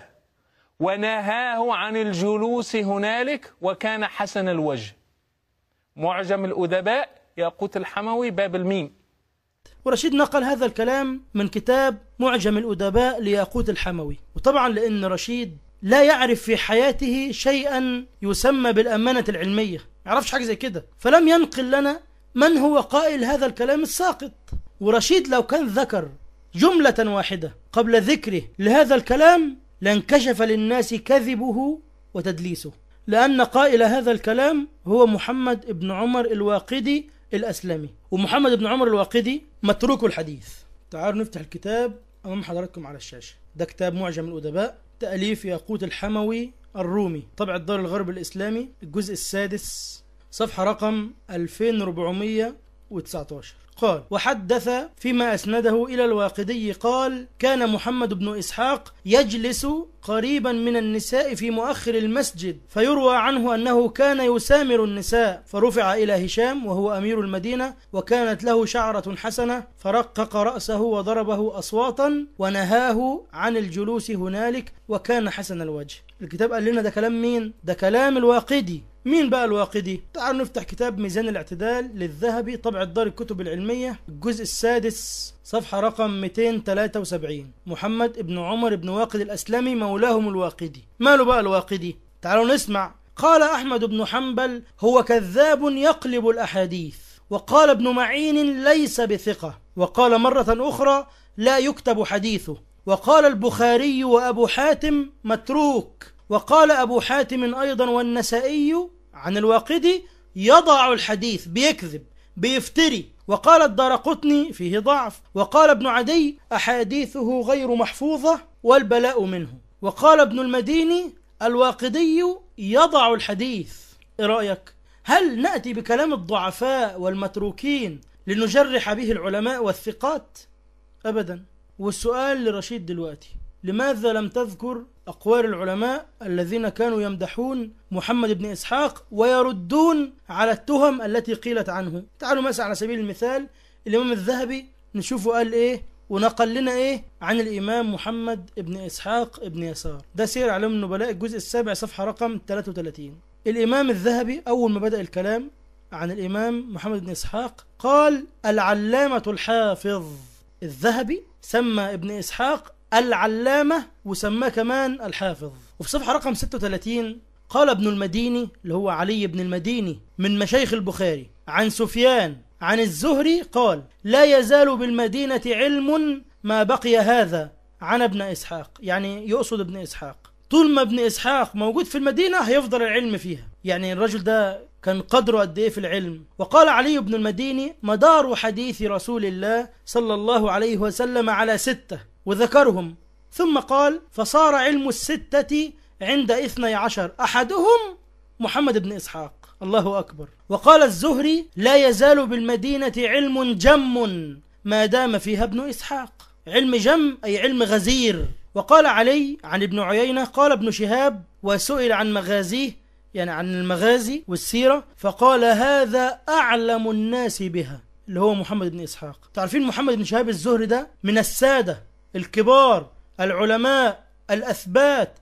ونهاه عن الجلوس هنالك وكان حسن الوجه معجم الأدباء ياقوت الحموي باب الميم ورشيد نقل هذا الكلام من كتاب معجم الأدباء لياقوت الحموي وطبعا لأن رشيد لا يعرف في حياته شيئا يسمى بالأمانة العلمية ما يعرفش حاجة زي كده فلم ينقل لنا من هو قائل هذا الكلام الساقط ورشيد لو كان ذكر جملة واحدة قبل ذكره لهذا الكلام لانكشف للناس كذبه وتدليسه لأن قائل هذا الكلام هو محمد بن عمر الواقدي الأسلمي ومحمد بن عمر الواقدي متروك الحديث تعالوا نفتح الكتاب أمام حضراتكم على الشاشة ده كتاب معجم الأدباء تأليف ياقوت الحموي الرومي طبع الدار الغرب الإسلامي الجزء السادس صفحة رقم 2419 قال وحدث فيما أسنده إلى الواقدي قال كان محمد بن إسحاق يجلس قريبا من النساء في مؤخر المسجد فيروى عنه أنه كان يسامر النساء فرفع إلى هشام وهو أمير المدينة وكانت له شعرة حسنة فرقق رأسه وضربه أصواتا ونهاه عن الجلوس هنالك وكان حسن الوجه الكتاب قال لنا ده كلام مين؟ ده كلام الواقدي مين بقى الواقدي؟ تعالوا نفتح كتاب ميزان الاعتدال للذهبي طبع دار الكتب العلمية الجزء السادس صفحة رقم 273 محمد بن عمر بن واقد الأسلمي مولاهم الواقدي ماله بقى الواقدي؟ تعالوا نسمع قال أحمد بن حنبل هو كذاب يقلب الأحاديث وقال ابن معين ليس بثقة وقال مرة أخرى لا يكتب حديثه وقال البخاري وأبو حاتم متروك وقال أبو حاتم أيضا والنسائي عن الواقدي يضع الحديث بيكذب بيفتري وقال الدارقطني فيه ضعف وقال ابن عدي أحاديثه غير محفوظة والبلاء منه وقال ابن المديني الواقدي يضع الحديث إيه رأيك؟ هل نأتي بكلام الضعفاء والمتروكين لنجرح به العلماء والثقات؟ أبدا والسؤال لرشيد دلوقتي لماذا لم تذكر أقوال العلماء الذين كانوا يمدحون محمد بن إسحاق ويردون على التهم التي قيلت عنه تعالوا مثلا على سبيل المثال الإمام الذهبي نشوفه قال إيه ونقل لنا إيه عن الإمام محمد بن إسحاق بن يسار ده سير علوم النبلاء الجزء السابع صفحة رقم 33 الإمام الذهبي أول ما بدأ الكلام عن الإمام محمد بن إسحاق قال العلامة الحافظ الذهبي سمى ابن إسحاق العلامة وسماه كمان الحافظ وفي صفحة رقم 36 قال ابن المديني اللي هو علي بن المديني من مشايخ البخاري عن سفيان عن الزهري قال لا يزال بالمدينة علم ما بقي هذا عن ابن إسحاق يعني يقصد ابن إسحاق طول ما ابن إسحاق موجود في المدينة هيفضل العلم فيها يعني الرجل ده كان قدره قد ايه في العلم وقال علي بن المديني مدار حديث رسول الله صلى الله عليه وسلم على ستة وذكرهم ثم قال فصار علم الستة عند اثني عشر أحدهم محمد بن إسحاق الله أكبر وقال الزهري لا يزال بالمدينة علم جم ما دام فيها ابن إسحاق علم جم أي علم غزير وقال علي عن ابن عيينة قال ابن شهاب وسئل عن مغازيه يعني عن المغازي والسيرة فقال هذا أعلم الناس بها اللي هو محمد بن إسحاق تعرفين محمد بن شهاب الزهري ده من السادة الكبار العلماء الأثبات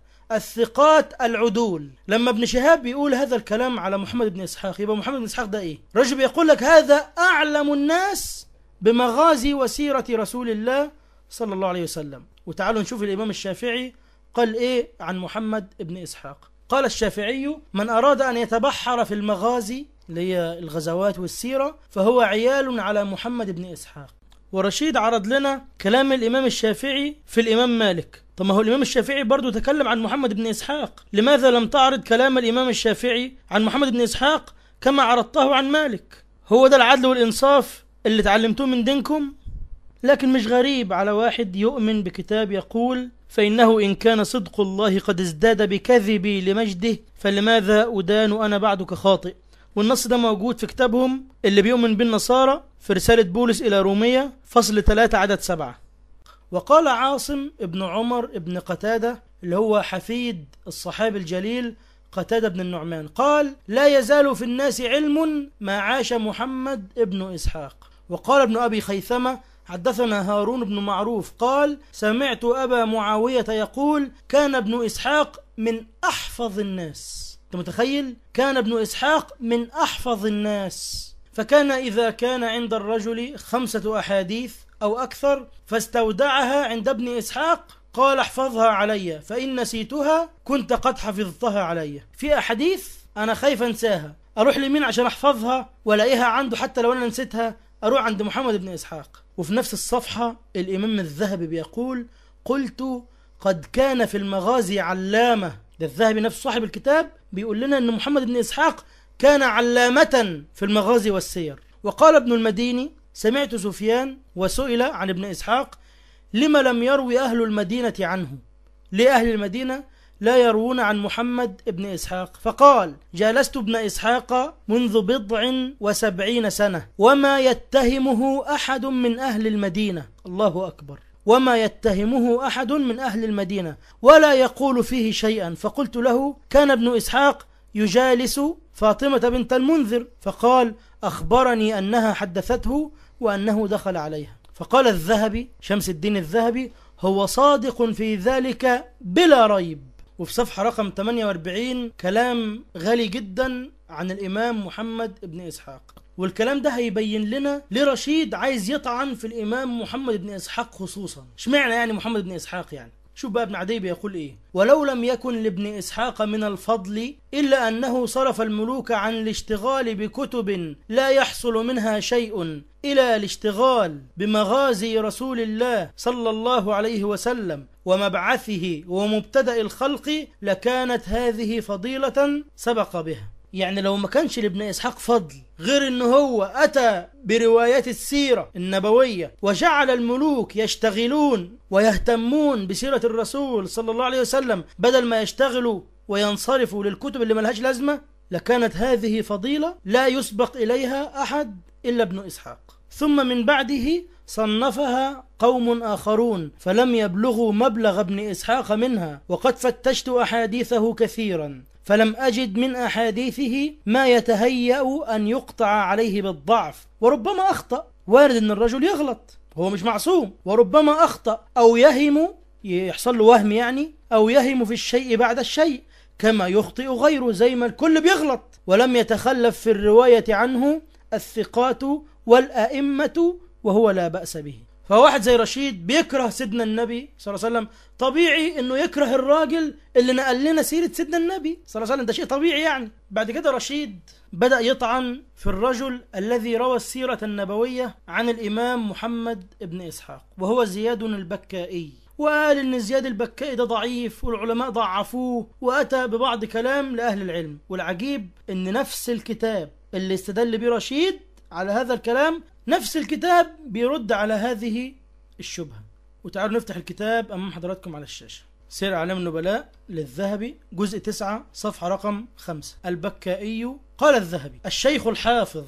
الثقات العدول لما ابن شهاب بيقول هذا الكلام على محمد بن إسحاق يبقى محمد بن إسحاق ده إيه رجل بيقول لك هذا أعلم الناس بمغازي وسيرة رسول الله صلى الله عليه وسلم وتعالوا نشوف الإمام الشافعي قال إيه عن محمد بن إسحاق قال الشافعي من أراد أن يتبحر في المغازي اللي هي الغزوات والسيرة فهو عيال على محمد بن إسحاق ورشيد عرض لنا كلام الإمام الشافعي في الإمام مالك طب ما هو الإمام الشافعي برضو تكلم عن محمد بن إسحاق لماذا لم تعرض كلام الإمام الشافعي عن محمد بن إسحاق كما عرضته عن مالك هو ده العدل والإنصاف اللي تعلمتوه من دينكم لكن مش غريب على واحد يؤمن بكتاب يقول فإنه إن كان صدق الله قد ازداد بكذبي لمجده فلماذا أدان أنا بعدك خاطئ والنص ده موجود في كتابهم اللي بيؤمن بالنصارى في رسالة بولس إلى رومية فصل 3 عدد 7 وقال عاصم ابن عمر ابن قتادة اللي هو حفيد الصحابي الجليل قتادة بن النعمان قال لا يزال في الناس علم ما عاش محمد ابن إسحاق وقال ابن أبي خيثمة حدثنا هارون بن معروف قال سمعت أبا معاوية يقول كان ابن إسحاق من أحفظ الناس أنت متخيل كان ابن إسحاق من أحفظ الناس فكان إذا كان عند الرجل خمسة أحاديث أو أكثر فاستودعها عند ابن إسحاق قال احفظها علي فإن نسيتها كنت قد حفظتها علي في أحاديث أنا خايف أنساها أروح لمين عشان أحفظها ولاقيها عنده حتى لو أنا نسيتها أروح عند محمد بن إسحاق وفي نفس الصفحة الإمام الذهبي بيقول قلت قد كان في المغازي علامة ده الذهبي نفسه صاحب الكتاب بيقول لنا أن محمد بن إسحاق كان علامة في المغازي والسير وقال ابن المديني سمعت سفيان وسئل عن ابن إسحاق لما لم يروي أهل المدينة عنه لأهل المدينة لا يروون عن محمد ابن إسحاق فقال جالست ابن إسحاق منذ بضع وسبعين سنة وما يتهمه أحد من أهل المدينة الله أكبر وما يتهمه أحد من أهل المدينة ولا يقول فيه شيئا فقلت له كان ابن إسحاق يجالس فاطمة بنت المنذر فقال أخبرني أنها حدثته وأنه دخل عليها فقال الذهبي شمس الدين الذهبي هو صادق في ذلك بلا ريب وفي صفحة رقم 48 كلام غالي جدا عن الإمام محمد بن إسحاق والكلام ده هيبين لنا ليه رشيد عايز يطعن في الإمام محمد بن إسحاق خصوصا اشمعنى يعني محمد بن إسحاق يعني شوف بقى ابن عدي بيقول ايه ولو لم يكن لابن اسحاق من الفضل الا انه صرف الملوك عن الاشتغال بكتب لا يحصل منها شيء الى الاشتغال بمغازي رسول الله صلى الله عليه وسلم ومبعثه ومبتدا الخلق لكانت هذه فضيله سبق بها يعني لو ما كانش لابن اسحاق فضل غير ان هو اتى بروايات السيره النبويه وجعل الملوك يشتغلون ويهتمون بسيره الرسول صلى الله عليه وسلم بدل ما يشتغلوا وينصرفوا للكتب اللي ملهاش لازمه لكانت هذه فضيله لا يسبق اليها احد الا ابن اسحاق ثم من بعده صنفها قوم آخرون فلم يبلغوا مبلغ ابن إسحاق منها وقد فتشت أحاديثه كثيرا فلم أجد من أحاديثه ما يتهيأ أن يقطع عليه بالضعف وربما أخطأ وارد أن الرجل يغلط هو مش معصوم وربما أخطأ أو يهم يحصل له وهم يعني أو يهم في الشيء بعد الشيء كما يخطئ غيره زي ما الكل بيغلط ولم يتخلف في الرواية عنه الثقات والأئمة وهو لا بأس به فواحد زي رشيد بيكره سيدنا النبي صلى الله عليه وسلم طبيعي انه يكره الراجل اللي نقل لنا سيرة سيدنا النبي صلى الله عليه وسلم ده شيء طبيعي يعني بعد كده رشيد بدأ يطعن في الرجل الذي روى السيرة النبوية عن الإمام محمد بن إسحاق وهو زياد البكائي وقال ان زياد البكائي ده ضعيف والعلماء ضعفوه واتى ببعض كلام لاهل العلم والعجيب ان نفس الكتاب اللي استدل به رشيد على هذا الكلام نفس الكتاب بيرد على هذه الشبهة وتعالوا نفتح الكتاب أمام حضراتكم على الشاشة سير أعلام النبلاء للذهبي جزء 9 صفحة رقم 5 البكائي قال الذهبي الشيخ الحافظ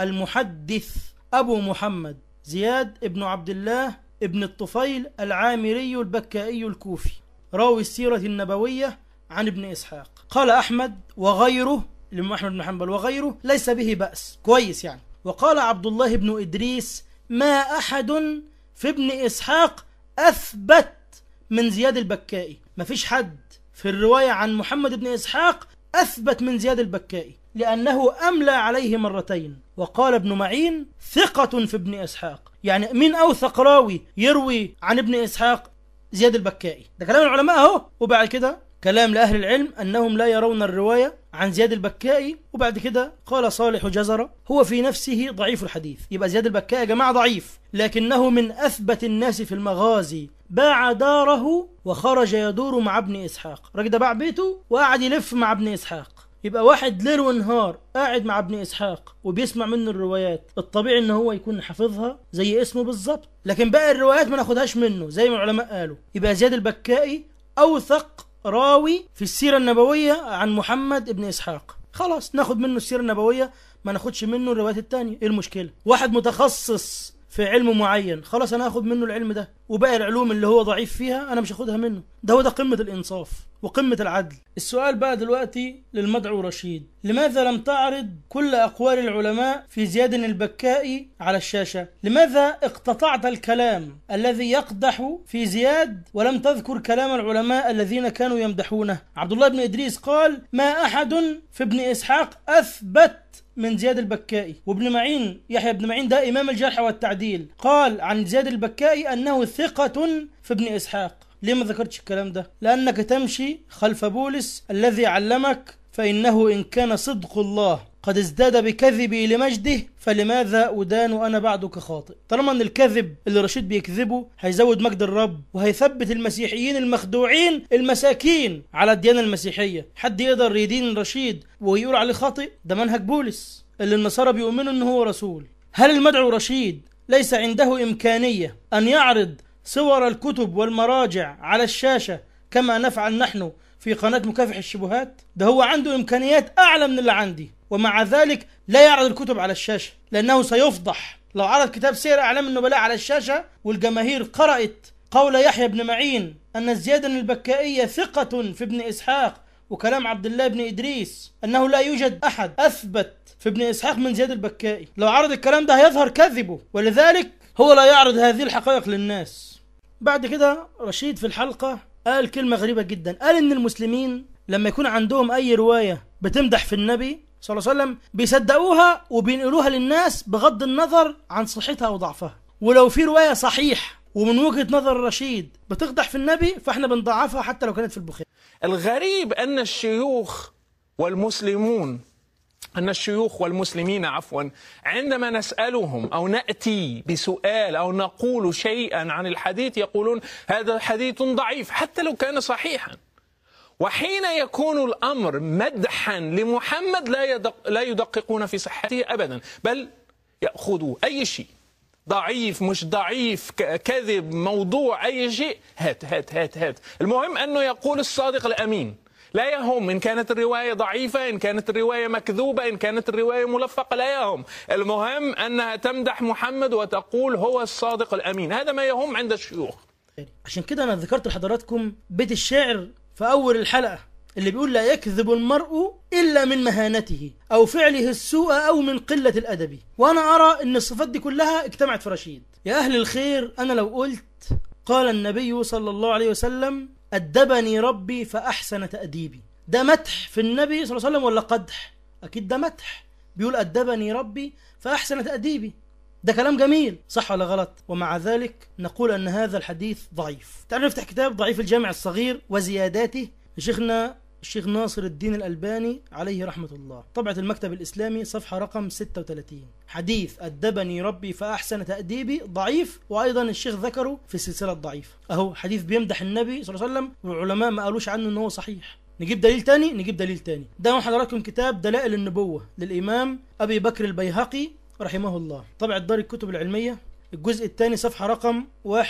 المحدث أبو محمد زياد ابن عبد الله ابن الطفيل العامري البكائي الكوفي راوي السيرة النبوية عن ابن إسحاق قال أحمد وغيره الإمام أحمد بن حنبل وغيره ليس به بأس كويس يعني وقال عبد الله بن إدريس ما أحد في ابن إسحاق أثبت من زياد البكائي ما فيش حد في الرواية عن محمد بن إسحاق أثبت من زياد البكائي لأنه أملى عليه مرتين وقال ابن معين ثقة في ابن إسحاق يعني مين أوثق راوي يروي عن ابن إسحاق زياد البكائي ده كلام العلماء أهو وبعد كده كلام لأهل العلم أنهم لا يرون الرواية عن زياد البكائي وبعد كده قال صالح جزرة هو في نفسه ضعيف الحديث يبقى زياد البكائي يا جماعة ضعيف لكنه من أثبت الناس في المغازي باع داره وخرج يدور مع ابن إسحاق الراجل ده باع بيته وقعد يلف مع ابن إسحاق يبقى واحد ليل ونهار قاعد مع ابن اسحاق وبيسمع منه الروايات الطبيعي ان هو يكون حافظها زي اسمه بالظبط لكن باقي الروايات ما ناخدهاش منه زي ما العلماء قالوا يبقى زياد البكائي اوثق راوي في السيرة النبوية عن محمد ابن إسحاق خلاص ناخد منه السيرة النبوية ما ناخدش منه الروايات التانية ايه المشكلة واحد متخصص في علم معين خلاص انا هاخد منه العلم ده وباقي العلوم اللي هو ضعيف فيها انا مش هاخدها منه ده هو ده قمة الانصاف وقمة العدل السؤال بقى دلوقتي للمدعو رشيد لماذا لم تعرض كل اقوال العلماء في زياد البكائي على الشاشة لماذا اقتطعت الكلام الذي يقدح في زياد ولم تذكر كلام العلماء الذين كانوا يمدحونه عبد الله بن ادريس قال ما احد في ابن اسحاق اثبت من زياد البكائي وابن معين يحيى بن معين ده إمام الجرح والتعديل قال عن زياد البكائي أنه ثقة في ابن إسحاق ليه ما ذكرتش الكلام ده لأنك تمشي خلف بولس الذي علمك في فإنه إن كان صدق الله قد ازداد بكذبي لمجده فلماذا أدان أنا بعدك خاطئ طالما أن الكذب اللي رشيد بيكذبه هيزود مجد الرب وهيثبت المسيحيين المخدوعين المساكين على الديانة المسيحية حد يقدر يدين رشيد ويقول عليه خاطئ ده منهج بولس اللي النصارى بيؤمنوا أنه هو رسول هل المدعو رشيد ليس عنده إمكانية أن يعرض صور الكتب والمراجع على الشاشة كما نفعل نحن في قناة مكافح الشبهات ده هو عنده إمكانيات أعلى من اللي عندي ومع ذلك لا يعرض الكتب على الشاشة لأنه سيفضح لو عرض كتاب سير أعلام النبلاء على الشاشة والجماهير قرأت قول يحيى بن معين أن الزيادة البكائية ثقة في ابن إسحاق وكلام عبد الله بن إدريس أنه لا يوجد أحد أثبت في ابن إسحاق من زياد البكائي لو عرض الكلام ده هيظهر كذبه ولذلك هو لا يعرض هذه الحقائق للناس بعد كده رشيد في الحلقة قال كلمة غريبة جدا قال إن المسلمين لما يكون عندهم أي رواية بتمدح في النبي صلى الله عليه وسلم بيصدقوها وبينقلوها للناس بغض النظر عن صحتها أو ضعفها ولو في رواية صحيح ومن وجهة نظر رشيد بتقدح في النبي فاحنا بنضعفها حتى لو كانت في البخاري الغريب أن الشيوخ والمسلمون أن الشيوخ والمسلمين عفوا عندما نسألهم أو نأتي بسؤال أو نقول شيئا عن الحديث يقولون هذا حديث ضعيف حتى لو كان صحيحا وحين يكون الأمر مدحا لمحمد لا يدق لا يدققون في صحته أبدا بل يأخذوا أي شيء ضعيف مش ضعيف ك- كذب موضوع أي شيء هات هات هات هات المهم أنه يقول الصادق الأمين لا يهم إن كانت الرواية ضعيفة إن كانت الرواية مكذوبة إن كانت الرواية ملفقة لا يهم المهم أنها تمدح محمد وتقول هو الصادق الأمين هذا ما يهم عند الشيوخ عشان كده انا ذكرت لحضراتكم بيت الشعر في اول الحلقه اللي بيقول لا يكذب المرء الا من مهانته او فعله السوء او من قله الادب وانا ارى ان الصفات دي كلها اجتمعت في رشيد يا اهل الخير انا لو قلت قال النبي صلى الله عليه وسلم ادبني ربي فاحسن تاديبي ده مدح في النبي صلى الله عليه وسلم ولا قدح اكيد ده مدح بيقول ادبني ربي فاحسن تاديبي ده كلام جميل صح ولا غلط ومع ذلك نقول أن هذا الحديث ضعيف تعالوا نفتح كتاب ضعيف الجامع الصغير وزياداته لشيخنا الشيخ ناصر الدين الألباني عليه رحمة الله طبعة المكتب الإسلامي صفحة رقم 36 حديث أدبني ربي فأحسن تأديبي ضعيف وأيضا الشيخ ذكره في السلسلة الضعيفة أهو حديث بيمدح النبي صلى الله عليه وسلم والعلماء ما قالوش عنه أنه صحيح نجيب دليل تاني نجيب دليل تاني ده مع حضراتكم كتاب دلائل النبوة للإمام أبي بكر البيهقي رحمه الله طبعة دار الكتب العلمية الجزء الثاني صفحة رقم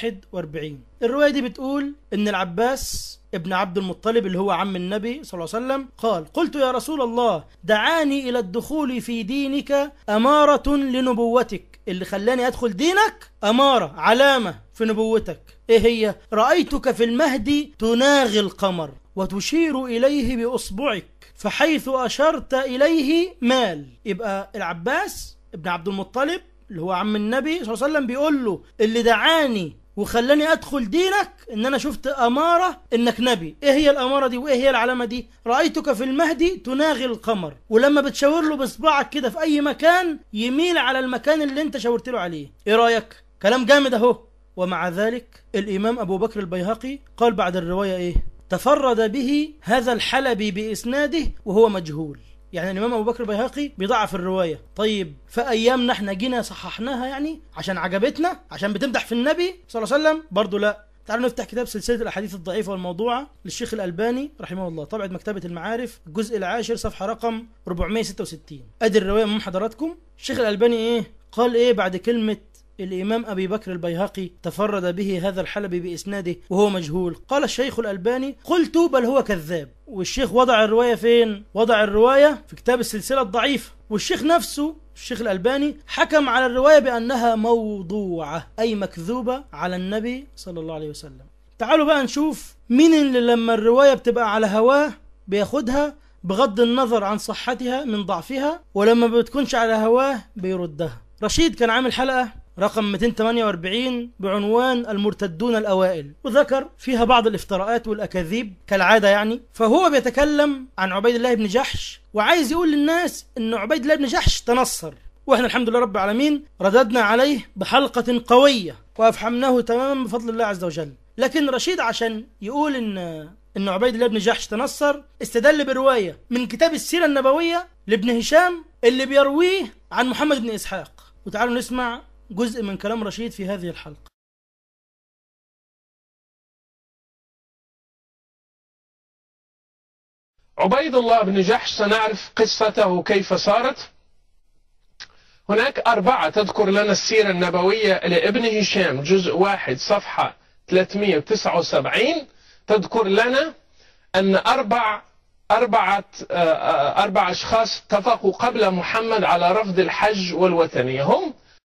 41 الرواية دي بتقول إن العباس ابن عبد المطلب اللي هو عم النبي صلى الله عليه وسلم قال قلت يا رسول الله دعاني إلى الدخول في دينك أمارة لنبوتك اللي خلاني أدخل دينك أمارة علامة في نبوتك إيه هي رأيتك في المهدي تناغي القمر وتشير إليه بإصبعك فحيث أشرت إليه مال يبقى العباس ابن عبد المطلب اللي هو عم النبي صلى الله عليه وسلم بيقول له اللي دعاني وخلاني ادخل دينك ان انا شفت اماره انك نبي ايه هي الاماره دي وايه هي العلامه دي رايتك في المهدي تناغي القمر ولما بتشاور له باصبعك كده في اي مكان يميل على المكان اللي انت شاورت له عليه ايه رايك كلام جامد اهو ومع ذلك الامام ابو بكر البيهقي قال بعد الروايه ايه تفرد به هذا الحلبي باسناده وهو مجهول يعني الامام ابو بكر البيهقي بيضعف الروايه طيب في ايامنا احنا جينا صححناها يعني عشان عجبتنا عشان بتمدح في النبي صلى الله عليه وسلم برضه لا تعالوا نفتح كتاب سلسله الاحاديث الضعيفه والموضوعه للشيخ الالباني رحمه الله طبعه مكتبه المعارف الجزء العاشر صفحه رقم 466 ادي الروايه من حضراتكم الشيخ الالباني ايه قال ايه بعد كلمه الإمام أبي بكر البيهقي تفرد به هذا الحلبي بإسناده وهو مجهول قال الشيخ الألباني قلت بل هو كذاب والشيخ وضع الرواية فين؟ وضع الرواية في كتاب السلسلة الضعيفة والشيخ نفسه الشيخ الألباني حكم على الرواية بأنها موضوعة أي مكذوبة على النبي صلى الله عليه وسلم تعالوا بقى نشوف مين اللي لما الرواية بتبقى على هواه بياخدها بغض النظر عن صحتها من ضعفها ولما بتكونش على هواه بيردها رشيد كان عامل حلقة رقم 248 بعنوان المرتدون الأوائل وذكر فيها بعض الافتراءات والأكاذيب كالعادة يعني فهو بيتكلم عن عبيد الله بن جحش وعايز يقول للناس أن عبيد الله بن جحش تنصر واحنا الحمد لله رب العالمين رددنا عليه بحلقة قوية وأفحمناه تماما بفضل الله عز وجل لكن رشيد عشان يقول ان ان عبيد الله بن جحش تنصر استدل بروايه من كتاب السيره النبويه لابن هشام اللي بيرويه عن محمد بن اسحاق وتعالوا نسمع جزء من كلام رشيد في هذه الحلقه عبيد الله بن جحش سنعرف قصته كيف صارت هناك أربعة تذكر لنا السيرة النبوية لابن هشام جزء واحد صفحة 379 تذكر لنا أن أربع أربعة أربع أشخاص اتفقوا قبل محمد على رفض الحج والوثنية هم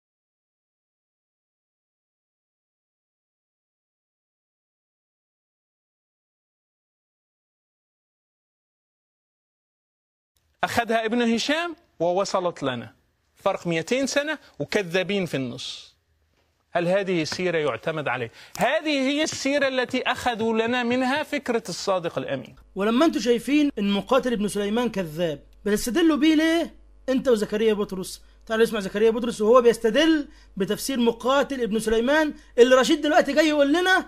أخذها ابن هشام ووصلت لنا فرق 200 سنة وكذابين في النص هل هذه السيرة يعتمد عليه هذه هي السيرة التي أخذوا لنا منها فكرة الصادق الأمين ولما انتم شايفين ان مقاتل ابن سليمان كذاب بتستدلوا بيه ليه انت وزكريا بطرس تعالوا اسمع زكريا بطرس وهو بيستدل بتفسير مقاتل ابن سليمان اللي رشيد دلوقتي جاي يقول لنا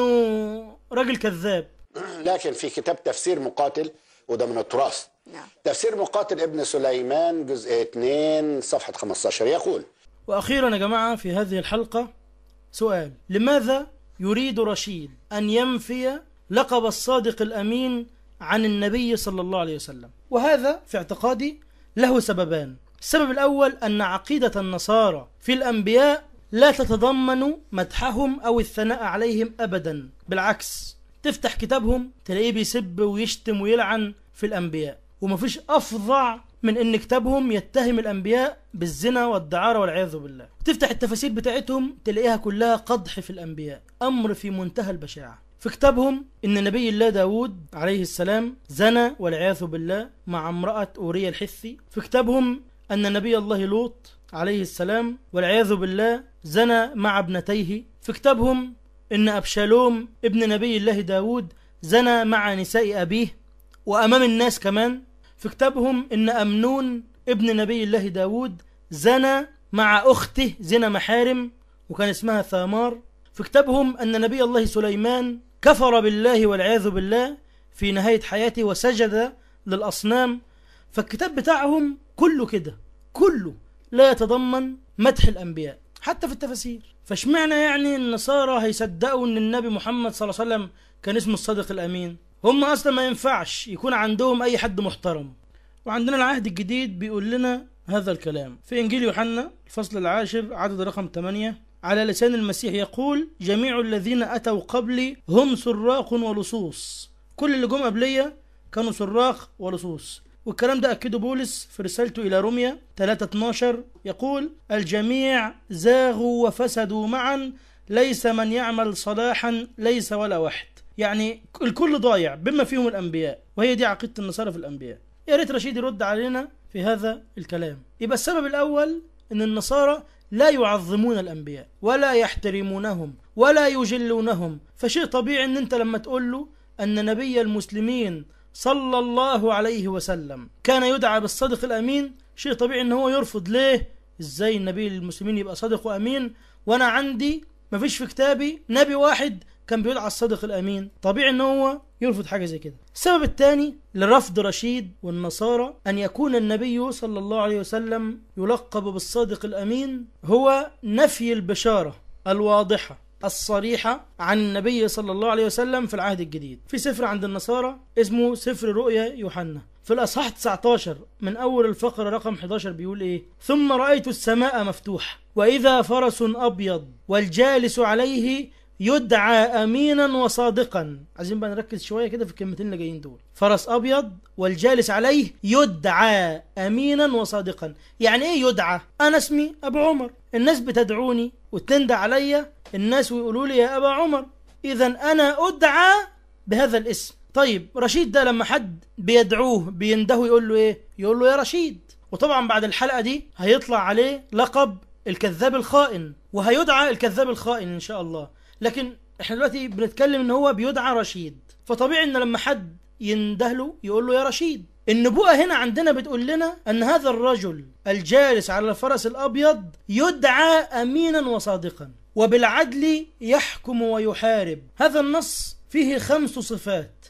انه راجل كذاب لكن في كتاب تفسير مقاتل وده من التراث نعم. تفسير مقاتل ابن سليمان جزء 2 صفحة 15 يقول واخيرا يا جماعه في هذه الحلقه سؤال لماذا يريد رشيد ان ينفي لقب الصادق الامين عن النبي صلى الله عليه وسلم وهذا في اعتقادي له سببان السبب الاول ان عقيده النصارى في الانبياء لا تتضمن مدحهم او الثناء عليهم ابدا بالعكس تفتح كتابهم تلاقيه بيسب ويشتم ويلعن في الانبياء ومفيش افظع من ان كتابهم يتهم الانبياء بالزنا والدعاره والعياذ بالله تفتح التفاسير بتاعتهم تلاقيها كلها قدح في الانبياء امر في منتهى البشاعه في كتابهم ان نبي الله داود عليه السلام زنى والعياذ بالله مع امراه اوريا الحثي في كتابهم ان نبي الله لوط عليه السلام والعياذ بالله زنى مع ابنتيه في كتابهم ان ابشالوم ابن نبي الله داود زنى مع نساء ابيه وامام الناس كمان في كتابهم ان امنون ابن نبي الله داود زنى مع اخته زنا محارم وكان اسمها ثامار في كتابهم ان نبي الله سليمان كفر بالله والعياذ بالله في نهايه حياته وسجد للاصنام فالكتاب بتاعهم كله كده كله لا يتضمن مدح الانبياء حتى في التفاسير فاشمعنى يعني النصارى هيصدقوا ان النبي محمد صلى الله عليه وسلم كان اسمه الصادق الامين هم اصلا ما ينفعش يكون عندهم اي حد محترم وعندنا العهد الجديد بيقول لنا هذا الكلام في انجيل يوحنا الفصل العاشر عدد رقم 8 على لسان المسيح يقول جميع الذين اتوا قبلي هم سراق ولصوص كل اللي جم قبليه كانوا سراق ولصوص والكلام ده أكده بولس في رسالته إلى روميا 3:12 يقول الجميع زاغوا وفسدوا معا ليس من يعمل صلاحا ليس ولا واحد يعني الكل ضايع بما فيهم الأنبياء وهي دي عقيدة النصارى في الأنبياء يا ريت رشيد يرد علينا في هذا الكلام يبقى السبب الأول أن النصارى لا يعظمون الأنبياء ولا يحترمونهم ولا يجلونهم فشيء طبيعي أن أنت لما تقول له أن نبي المسلمين صلى الله عليه وسلم كان يدعى بالصادق الأمين شيء طبيعي أن هو يرفض ليه إزاي النبي المسلمين يبقى صادق وأمين وأنا عندي مفيش في كتابي نبي واحد كان بيدعى الصادق الأمين طبيعي أن هو يرفض حاجة زي كده السبب الثاني لرفض رشيد والنصارى أن يكون النبي صلى الله عليه وسلم يلقب بالصادق الأمين هو نفي البشارة الواضحة الصريحة عن النبي صلى الله عليه وسلم في العهد الجديد في سفر عند النصارى اسمه سفر رؤيا يوحنا في الأصحاح 19 من أول الفقرة رقم 11 بيقول إيه ثم رأيت السماء مفتوحة وإذا فرس أبيض والجالس عليه يدعى أمينا وصادقا عايزين بقى نركز شوية كده في الكلمتين اللي جايين دول فرس أبيض والجالس عليه يدعى أمينا وصادقا يعني إيه يدعى أنا اسمي أبو عمر الناس بتدعوني وتندى عليا الناس ويقولوا لي يا أبا عمر إذا أنا أدعى بهذا الاسم طيب رشيد ده لما حد بيدعوه بينده يقول له إيه يقول له يا رشيد وطبعا بعد الحلقة دي هيطلع عليه لقب الكذاب الخائن وهيدعى الكذاب الخائن إن شاء الله لكن احنا دلوقتي بنتكلم ان هو بيدعى رشيد فطبيعي ان لما حد ينده له يقول له يا رشيد النبوءة هنا عندنا بتقول لنا أن هذا الرجل الجالس على الفرس الأبيض يدعى أمينا وصادقا وبالعدل يحكم ويحارب هذا النص فيه خمس صفات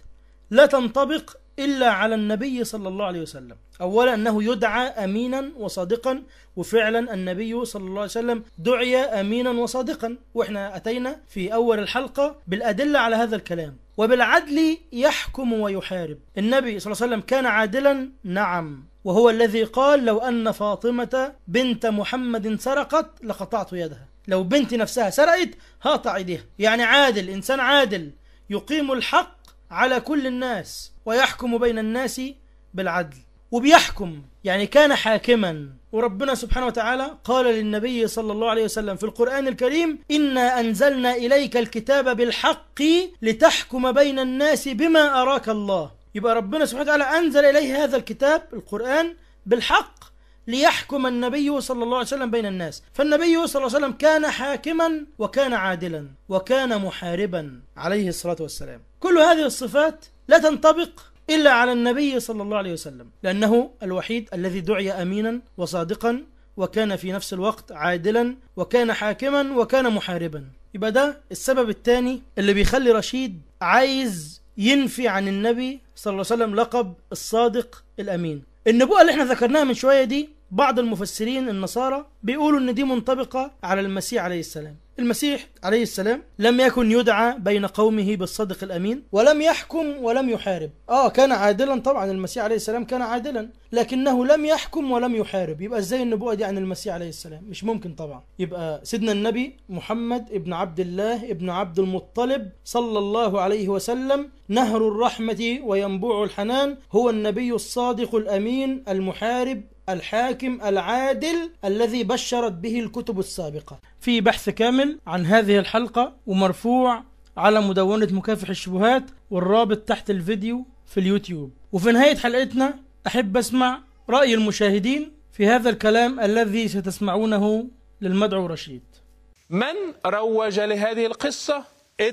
لا تنطبق إلا على النبي صلى الله عليه وسلم أولا أنه يدعى أمينا وصادقا وفعلا النبي صلى الله عليه وسلم دعي أمينا وصادقا وإحنا أتينا في أول الحلقة بالأدلة على هذا الكلام وبالعدل يحكم ويحارب النبي صلى الله عليه وسلم كان عادلا نعم وهو الذي قال لو أن فاطمة بنت محمد سرقت لقطعت يدها لو بنت نفسها سرقت هقطع ايديها يعني عادل إنسان عادل يقيم الحق على كل الناس ويحكم بين الناس بالعدل وبيحكم يعني كان حاكما وربنا سبحانه وتعالى قال للنبي صلى الله عليه وسلم في القرآن الكريم إنا أنزلنا إليك الكتاب بالحق لتحكم بين الناس بما أراك الله يبقى ربنا سبحانه وتعالى أنزل إليه هذا الكتاب القرآن بالحق ليحكم النبي صلى الله عليه وسلم بين الناس فالنبي صلى الله عليه وسلم كان حاكما وكان عادلا وكان محاربا عليه الصلاة والسلام كل هذه الصفات لا تنطبق إلا على النبي صلى الله عليه وسلم لأنه الوحيد الذي دعي أمينا وصادقا وكان في نفس الوقت عادلا وكان حاكما وكان محاربا يبقى ده السبب الثاني اللي بيخلي رشيد عايز ينفي عن النبي صلى الله عليه وسلم لقب الصادق الأمين النبوءة اللي احنا ذكرناها من شوية دي بعض المفسرين النصارى بيقولوا ان دي منطبقة على المسيح عليه السلام المسيح عليه السلام لم يكن يدعى بين قومه بالصدق الأمين ولم يحكم ولم يحارب آه كان عادلا طبعا المسيح عليه السلام كان عادلا لكنه لم يحكم ولم يحارب يبقى ازاي النبوءة دي عن المسيح عليه السلام مش ممكن طبعا يبقى سيدنا النبي محمد ابن عبد الله ابن عبد المطلب صلى الله عليه وسلم نهر الرحمة وينبوع الحنان هو النبي الصادق الأمين المحارب الحاكم العادل الذي بشرت به الكتب السابقة في بحث كامل عن هذه الحلقة ومرفوع على مدونة مكافح الشبهات والرابط تحت الفيديو في اليوتيوب وفي نهاية حلقتنا أحب أسمع رأي المشاهدين في هذا الكلام الذي ستسمعونه للمدعو رشيد من روج لهذه القصة؟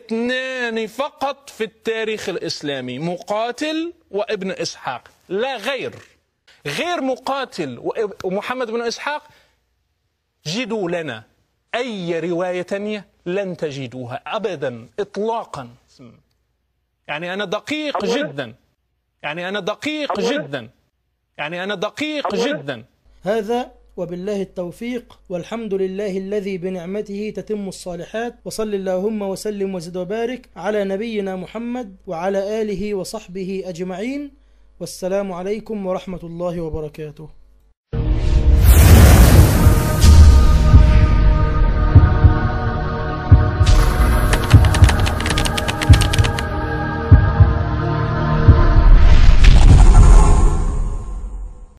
اثنان فقط في التاريخ الإسلامي مقاتل وابن إسحاق لا غير غير مقاتل ومحمد بن إسحاق جدوا لنا أي رواية تانية لن تجدوها أبدا إطلاقا يعني أنا دقيق جدا يعني أنا دقيق جدا يعني أنا دقيق جدا هذا وبالله التوفيق والحمد لله الذي بنعمته تتم الصالحات وصل اللهم وسلم وزد وبارك على نبينا محمد وعلى آله وصحبه أجمعين والسلام عليكم ورحمة الله وبركاته